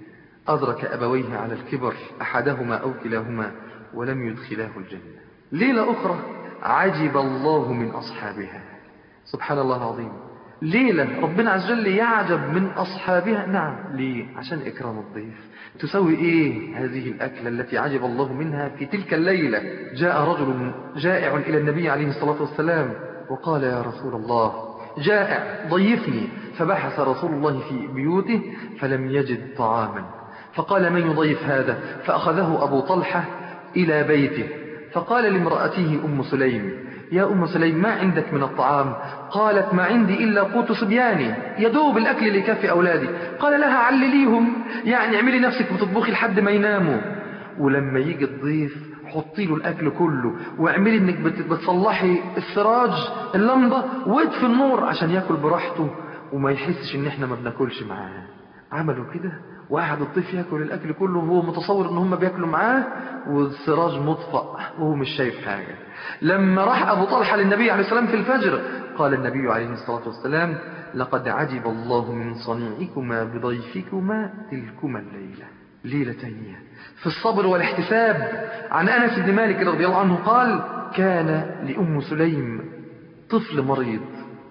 ادرك ابويه على الكبر احدهما او كلاهما ولم يدخلاه الجنة ليلة اخرى عجب الله من اصحابها سبحان الله العظيم ليلة ربنا عز وجل يعجب من أصحابها نعم ليه عشان إكرام الضيف تسوي إيه هذه الأكلة التي عجب الله منها في تلك الليلة جاء رجل جائع إلى النبي عليه الصلاة والسلام وقال يا رسول الله جائع ضيفني فبحث رسول الله في بيوته فلم يجد طعاما فقال من يضيف هذا فأخذه أبو طلحة إلى بيته فقال لامرأته أم سليم يا أم سليم ما عندك من الطعام قالت ما عندي إلا قوت صبياني يدوب الأكل اللي يكفي أولادي قال لها علليهم يعني اعملي نفسك بتطبخي لحد ما يناموا ولما يجي الضيف حطي له الأكل كله واعملي انك بت- بتصلحي السراج اللمبة واطفي النور عشان ياكل براحته وما يحسش ان احنا ما بناكلش معاه عملوا كده وقعد الضيف ياكل الاكل كله وهو متصور ان هم بياكلوا معاه والسراج مطفأ وهو مش شايف حاجه لما راح ابو طلحه للنبي عليه السلام في الفجر قال النبي عليه الصلاه والسلام لقد عجب الله من صنيعكما بضيفكما تلكما الليله ليله تانيه في الصبر والاحتساب عن انس بن مالك رضي الله عنه قال كان لام سليم طفل مريض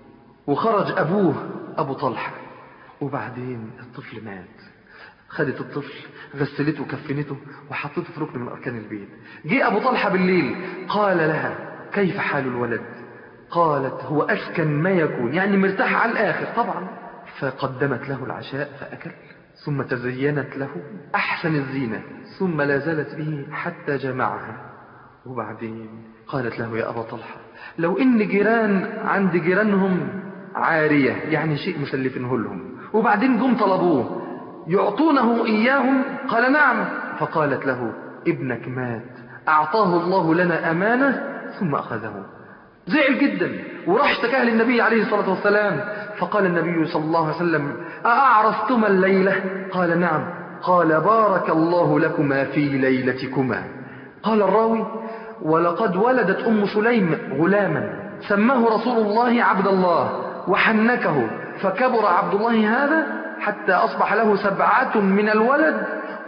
وخرج ابوه ابو طلحه وبعدين الطفل مات خدت الطفل غسلته وكفنته وحطته في ركن من أركان البيت جاء أبو طلحة بالليل قال لها كيف حال الولد قالت هو أسكن ما يكون يعني مرتاح على الآخر طبعا فقدمت له العشاء فأكل ثم تزينت له أحسن الزينة ثم لا زالت به حتى جمعها وبعدين قالت له يا أبا طلحة لو إن جيران عند جيرانهم عارية يعني شيء مسلفينه لهم وبعدين جم طلبوه يعطونه إياهم قال نعم فقالت له ابنك مات أعطاه الله لنا أمانة ثم أخذه زعل جدا وراح اشتكاها للنبي عليه الصلاة والسلام فقال النبي صلى الله عليه وسلم أأعرفتما الليلة قال نعم قال بارك الله لكما في ليلتكما قال الراوي ولقد ولدت أم سليم غلاما سماه رسول الله عبد الله وحنكه فكبر عبد الله هذا حتى أصبح له سبعة من الولد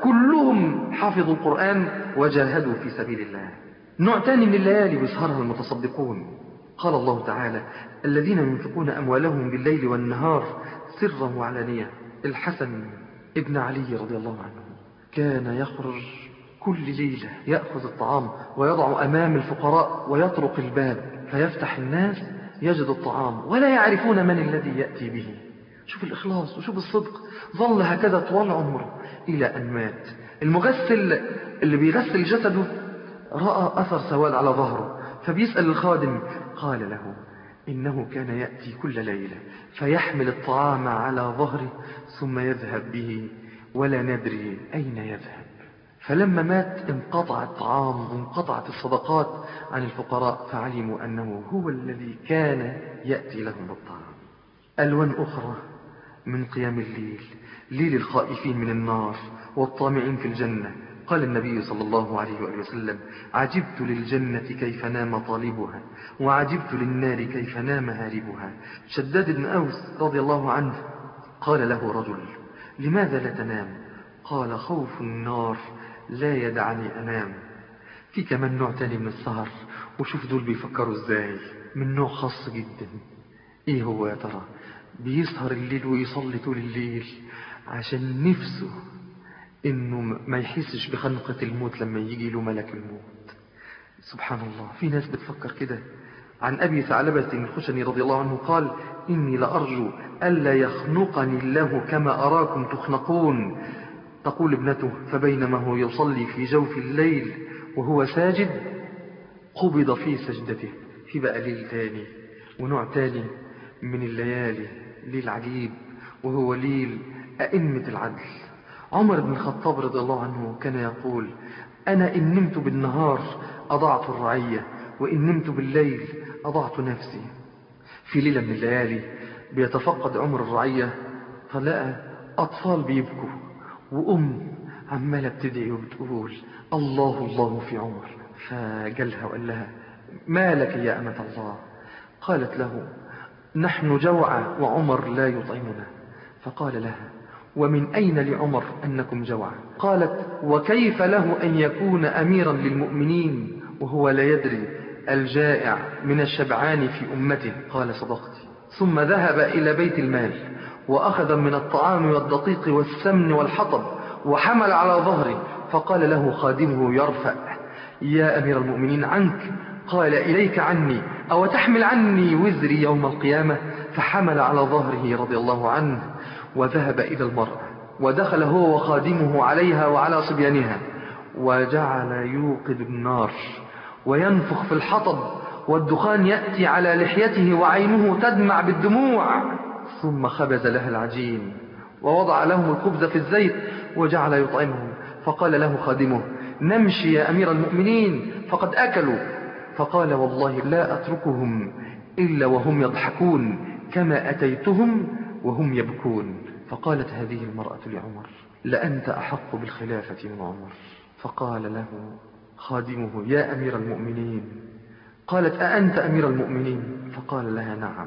كلهم حفظوا القرآن وجاهدوا في سبيل الله نوع تاني من الليالي بيسهرها المتصدقون قال الله تعالى الذين ينفقون أموالهم بالليل والنهار سرا وعلانية الحسن ابن علي رضي الله عنه كان يخرج كل ليلة يأخذ الطعام ويضع أمام الفقراء ويطرق الباب فيفتح الناس يجد الطعام ولا يعرفون من الذي يأتي به شوف الإخلاص وشوف الصدق ظل هكذا طوال عمره إلى أن مات المغسل اللي بيغسل جسده رأى أثر سواد على ظهره فبيسأل الخادم قال له إنه كان يأتي كل ليلة فيحمل الطعام على ظهره ثم يذهب به ولا ندري أين يذهب فلما مات انقطع الطعام وانقطعت الصدقات عن الفقراء فعلموا أنه هو الذي كان يأتي لهم بالطعام ألوان أخرى من قيام الليل ليل الخائفين من النار والطامعين في الجنة قال النبي صلى الله عليه وآله وسلم عجبت للجنة كيف نام طالبها وعجبت للنار كيف نام هاربها شداد بن أوس رضي الله عنه قال له رجل لماذا لا تنام قال خوف النار لا يدعني أنام في كمان نوع تاني من السهر وشوف دول بيفكروا ازاي من نوع خاص جدا ايه هو يا ترى بيسهر الليل ويصلي طول الليل عشان نفسه انه ما يحسش بخنقة الموت لما يجي له ملك الموت سبحان الله في ناس بتفكر كده عن أبي ثعلبة الخشني رضي الله عنه قال إني لأرجو ألا يخنقني الله كما أراكم تخنقون تقول ابنته فبينما هو يصلي في جوف الليل وهو ساجد قبض في سجدته في بقى ليل تاني ونوع تاني من الليالي ليل عجيب وهو ليل أئمة العدل عمر بن الخطاب رضي الله عنه كان يقول أنا إن نمت بالنهار أضعت الرعية وإن نمت بالليل أضعت نفسي في ليلة من الليالي بيتفقد عمر الرعية فلقى أطفال بيبكوا وأم عمالة بتدعي وبتقول الله الله في عمر فجلها وقال لها ما لك يا أمة الله قالت له نحن جوعى وعمر لا يطعمنا فقال لها ومن أين لعمر أنكم جوعى قالت وكيف له أن يكون أميرا للمؤمنين وهو لا يدري الجائع من الشبعان في أمته قال صدقت ثم ذهب إلى بيت المال وأخذ من الطعام والدقيق والسمن والحطب وحمل على ظهره فقال له خادمه يرفع يا أمير المؤمنين عنك قال إليك عني أو تحمل عني وزري يوم القيامة فحمل على ظهره رضي الله عنه وذهب إلى المرأة ودخل هو وخادمه عليها وعلى صبيانها وجعل يوقد النار وينفخ في الحطب والدخان يأتي على لحيته وعينه تدمع بالدموع ثم خبز لها العجين ووضع لهم الخبز في الزيت وجعل يطعمهم فقال له خادمه نمشي يا أمير المؤمنين فقد أكلوا فقال والله لا أتركهم إلا وهم يضحكون كما أتيتهم وهم يبكون فقالت هذه المرأة لعمر لأنت أحق بالخلافة من عمر فقال له خادمه يا أمير المؤمنين قالت أأنت أمير المؤمنين فقال لها نعم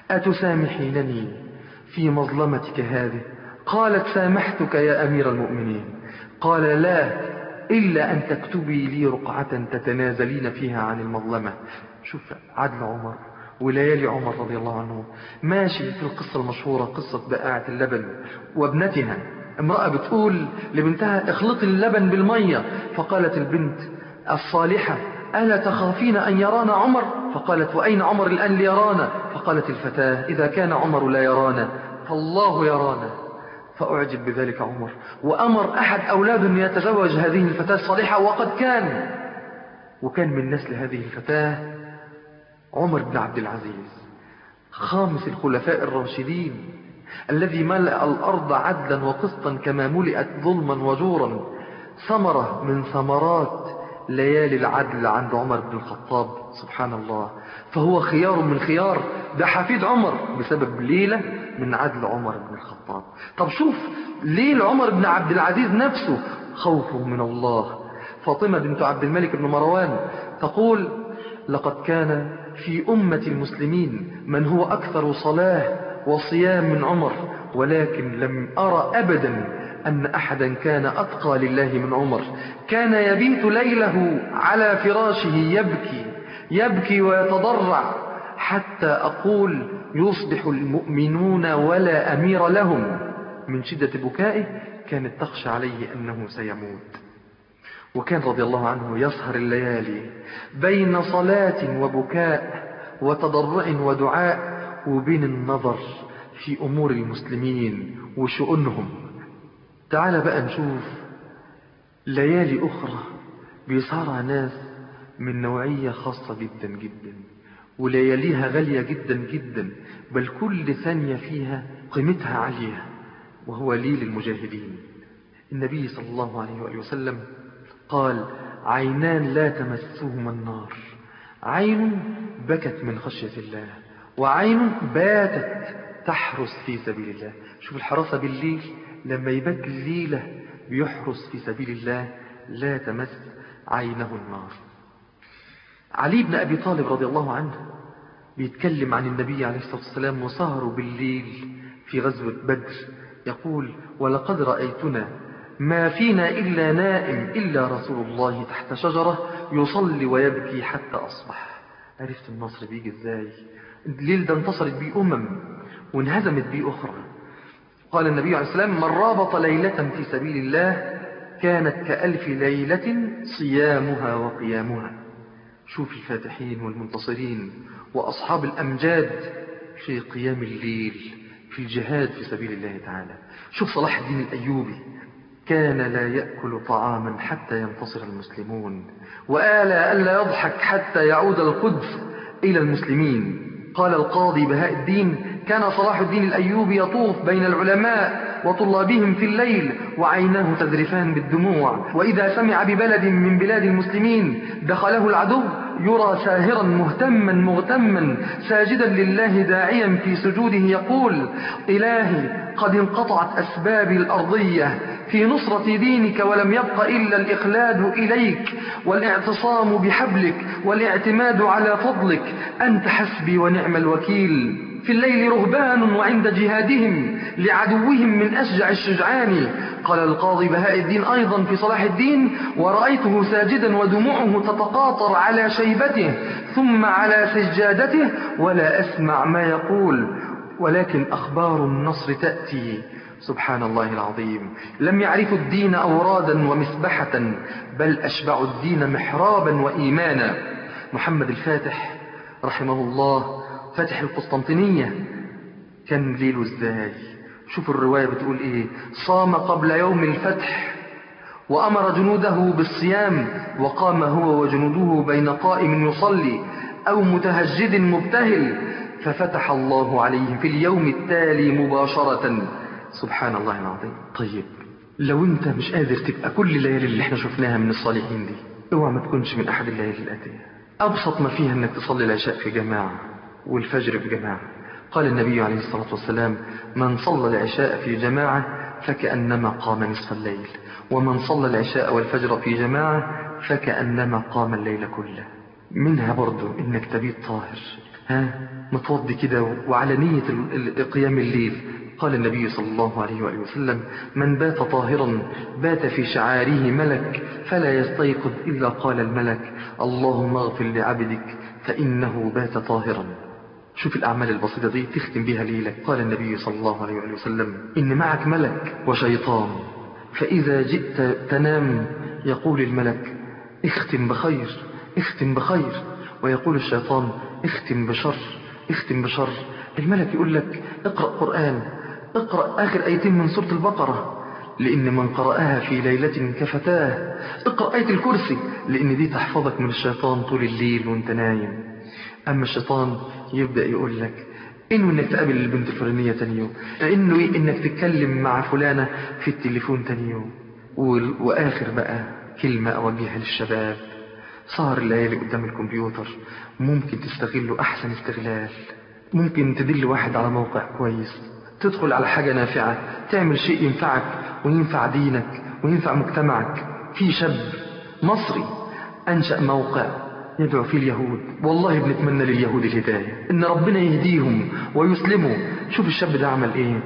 أتسامحينني في مظلمتك هذه قالت سامحتك يا أمير المؤمنين قال لا إلا أن تكتبي لي رقعة تتنازلين فيها عن المظلمة شوف عدل عمر وليالي عمر رضي الله عنه ماشي في القصة المشهورة قصة بائعة اللبن وابنتها امرأة بتقول لبنتها اخلطي اللبن بالمية فقالت البنت الصالحة ألا تخافين أن يرانا عمر فقالت وأين عمر الآن ليرانا فقالت الفتاة إذا كان عمر لا يرانا فالله يرانا فأعجب بذلك عمر وأمر أحد أولاده أن يتزوج هذه الفتاة الصالحة وقد كان وكان من نسل هذه الفتاة عمر بن عبد العزيز خامس الخلفاء الراشدين الذي ملأ الأرض عدلا وقسطا كما ملئت ظلما وجورا ثمرة من ثمرات ليالي العدل عند عمر بن الخطاب سبحان الله فهو خيار من خيار ده حفيد عمر بسبب ليلة من عدل عمر بن الخطاب طب شوف ليل عمر بن عبد العزيز نفسه خوفه من الله فاطمة بنت عبد الملك بن مروان تقول لقد كان في أمة المسلمين من هو أكثر صلاة وصيام من عمر ولكن لم أرى أبدا أن أحدا كان أتقى لله من عمر كان يبيت ليله على فراشه يبكي يبكي ويتضرع حتى أقول يصبح المؤمنون ولا أمير لهم من شدة بكائه كانت تخشى عليه أنه سيموت وكان رضي الله عنه يسهر الليالي بين صلاة وبكاء وتضرع ودعاء وبين النظر في أمور المسلمين وشؤونهم تعال بقى نشوف ليالي أخرى بيسهرها ناس من نوعية خاصة جدا جدا ولياليها غالية جدا جدا بل كل ثانية فيها قيمتها عالية وهو ليل المجاهدين النبي صلى الله عليه وآله وسلم قال عينان لا تمسهما النار عين بكت من خشية الله وعين باتت تحرس في سبيل الله شوف الحراسة بالليل لما يبات الليلة بيحرس في سبيل الله لا تمس عينه النار علي بن أبي طالب رضي الله عنه بيتكلم عن النبي عليه الصلاة والسلام وسهروا بالليل في غزوة بدر يقول ولقد رأيتنا ما فينا إلا نائم إلا رسول الله تحت شجرة يصلي ويبكي حتى أصبح عرفت النصر بيجي ازاي الليل ده انتصرت بيه أمم وانهزمت بيه أخرى قال النبي عليه السلام من رابط ليلة في سبيل الله كانت كألف ليلة صيامها وقيامها شوف الفاتحين والمنتصرين وأصحاب الأمجاد في قيام الليل في الجهاد في سبيل الله تعالى شوف صلاح الدين الأيوبي كان لا يأكل طعاما حتى ينتصر المسلمون وآل ألا يضحك حتى يعود القدس إلى المسلمين قال القاضي بهاء الدين كان صلاح الدين الأيوبي يطوف بين العلماء وطلابهم في الليل وعيناه تذرفان بالدموع وإذا سمع ببلد من بلاد المسلمين دخله العدو يرى ساهرا مهتما مغتما ساجدا لله داعيا في سجوده يقول إلهي قد انقطعت أسبابي الأرضية في نصرة دينك ولم يبق إلا الإخلاد إليك والاعتصام بحبلك والاعتماد على فضلك أنت حسبي ونعم الوكيل في الليل رهبان وعند جهادهم لعدوهم من أشجع الشجعان قال القاضي بهاء الدين أيضا في صلاح الدين ورأيته ساجدا ودموعه تتقاطر على شيبته ثم على سجادته ولا أسمع ما يقول ولكن أخبار النصر تأتي سبحان الله العظيم لم يعرفوا الدين أورادا ومسبحة بل أشبعوا الدين محرابا وإيمانا محمد الفاتح رحمه الله فاتح القسطنطينية كان ليله ازاي شوف الرواية بتقول ايه صام قبل يوم الفتح وأمر جنوده بالصيام وقام هو وجنوده بين قائم يصلي أو متهجد مبتهل ففتح الله عليه في اليوم التالي مباشرة سبحان الله العظيم طيب لو انت مش قادر تبقى كل الليالي اللي احنا شفناها من الصالحين دي اوعى ما تكونش من احد الليالي الاتيه ابسط ما فيها انك تصلي العشاء في جماعه والفجر في جماعه قال النبي عليه الصلاه والسلام من صلى العشاء في جماعه فكانما قام نصف الليل ومن صلى العشاء والفجر في جماعه فكانما قام الليل كله منها برضو انك تبيت طاهر ها متوضي كده وعلى نية ال- ال- قيام الليل قال النبي صلى الله عليه وآله وسلم من بات طاهرا بات في شعاره ملك فلا يستيقظ إلا قال الملك اللهم اغفر لعبدك فإنه بات طاهرا شوف الأعمال البسيطة دي تختم بها ليلك قال النبي صلى الله عليه وآله وسلم إن معك ملك وشيطان فإذا جئت تنام يقول الملك اختم بخير اختم بخير ويقول الشيطان اختم بشر اختم بشر الملك يقول لك اقرأ قرآن اقرأ آخر آيتين من سورة البقرة لأن من قرأها في ليلة كفتاه اقرأ آية الكرسي لأن دي تحفظك من الشيطان طول الليل وانت نايم أما الشيطان يبدأ يقول لك إنه إنك تقابل البنت الفلانية تاني يوم إنه إنك تتكلم مع فلانة في التليفون تاني يوم وال- وآخر بقى كلمة أوجهها للشباب سهر الليالي قدام الكمبيوتر ممكن تستغله أحسن استغلال ممكن تدل واحد على موقع كويس تدخل على حاجة نافعة تعمل شيء ينفعك وينفع دينك وينفع مجتمعك في شاب مصري أنشأ موقع يدعو فيه اليهود والله بنتمنى لليهود الهداية إن ربنا يهديهم ويسلموا شوف الشاب ده عمل إيه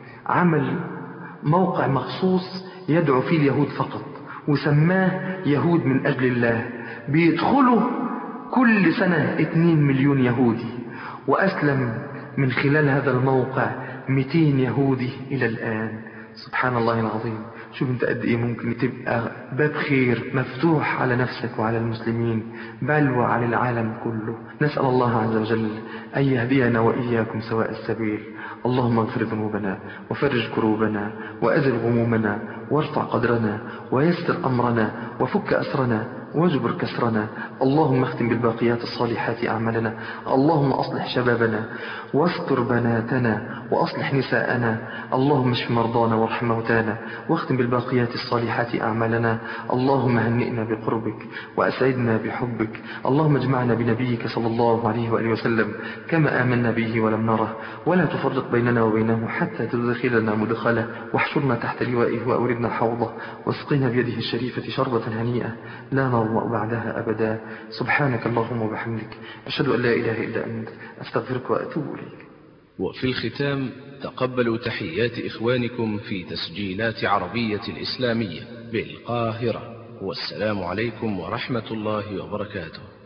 عمل موقع مخصوص يدعو فيه اليهود فقط وسماه يهود من أجل الله بيدخلوا كل سنة 2 مليون يهودي وأسلم من خلال هذا الموقع 200 يهودي إلى الآن سبحان الله العظيم شوف انت قد ايه ممكن تبقى باب خير مفتوح على نفسك وعلى المسلمين بل وعلى العالم كله نسأل الله عز وجل أن يهدينا وإياكم سواء السبيل اللهم اغفر ذنوبنا وفرج كروبنا وأزل غمومنا وارفع قدرنا ويسر أمرنا وفك أسرنا واجبر كسرنا اللهم اختم بالباقيات الصالحات أعمالنا اللهم أصلح شبابنا واستر بناتنا وأصلح نساءنا اللهم اشف مرضانا وارحم موتانا واختم بالباقيات الصالحات أعمالنا اللهم هنئنا بقربك وأسعدنا بحبك اللهم اجمعنا بنبيك صلى الله عليه وآله وسلم كما آمنا به ولم نره ولا تفرق بيننا وبينه حتى تدخلنا مدخله واحشرنا تحت لوائه وأوردنا حوضه واسقنا بيده الشريفة شربة هنيئة لا نظمأ بعدها أبدا سبحانك اللهم وبحمدك أشهد أن لا إله إلا أنت أستغفرك وأتوب إليك وفي الختام تقبلوا تحيات إخوانكم في تسجيلات عربية الإسلامية بالقاهرة والسلام عليكم ورحمة الله وبركاته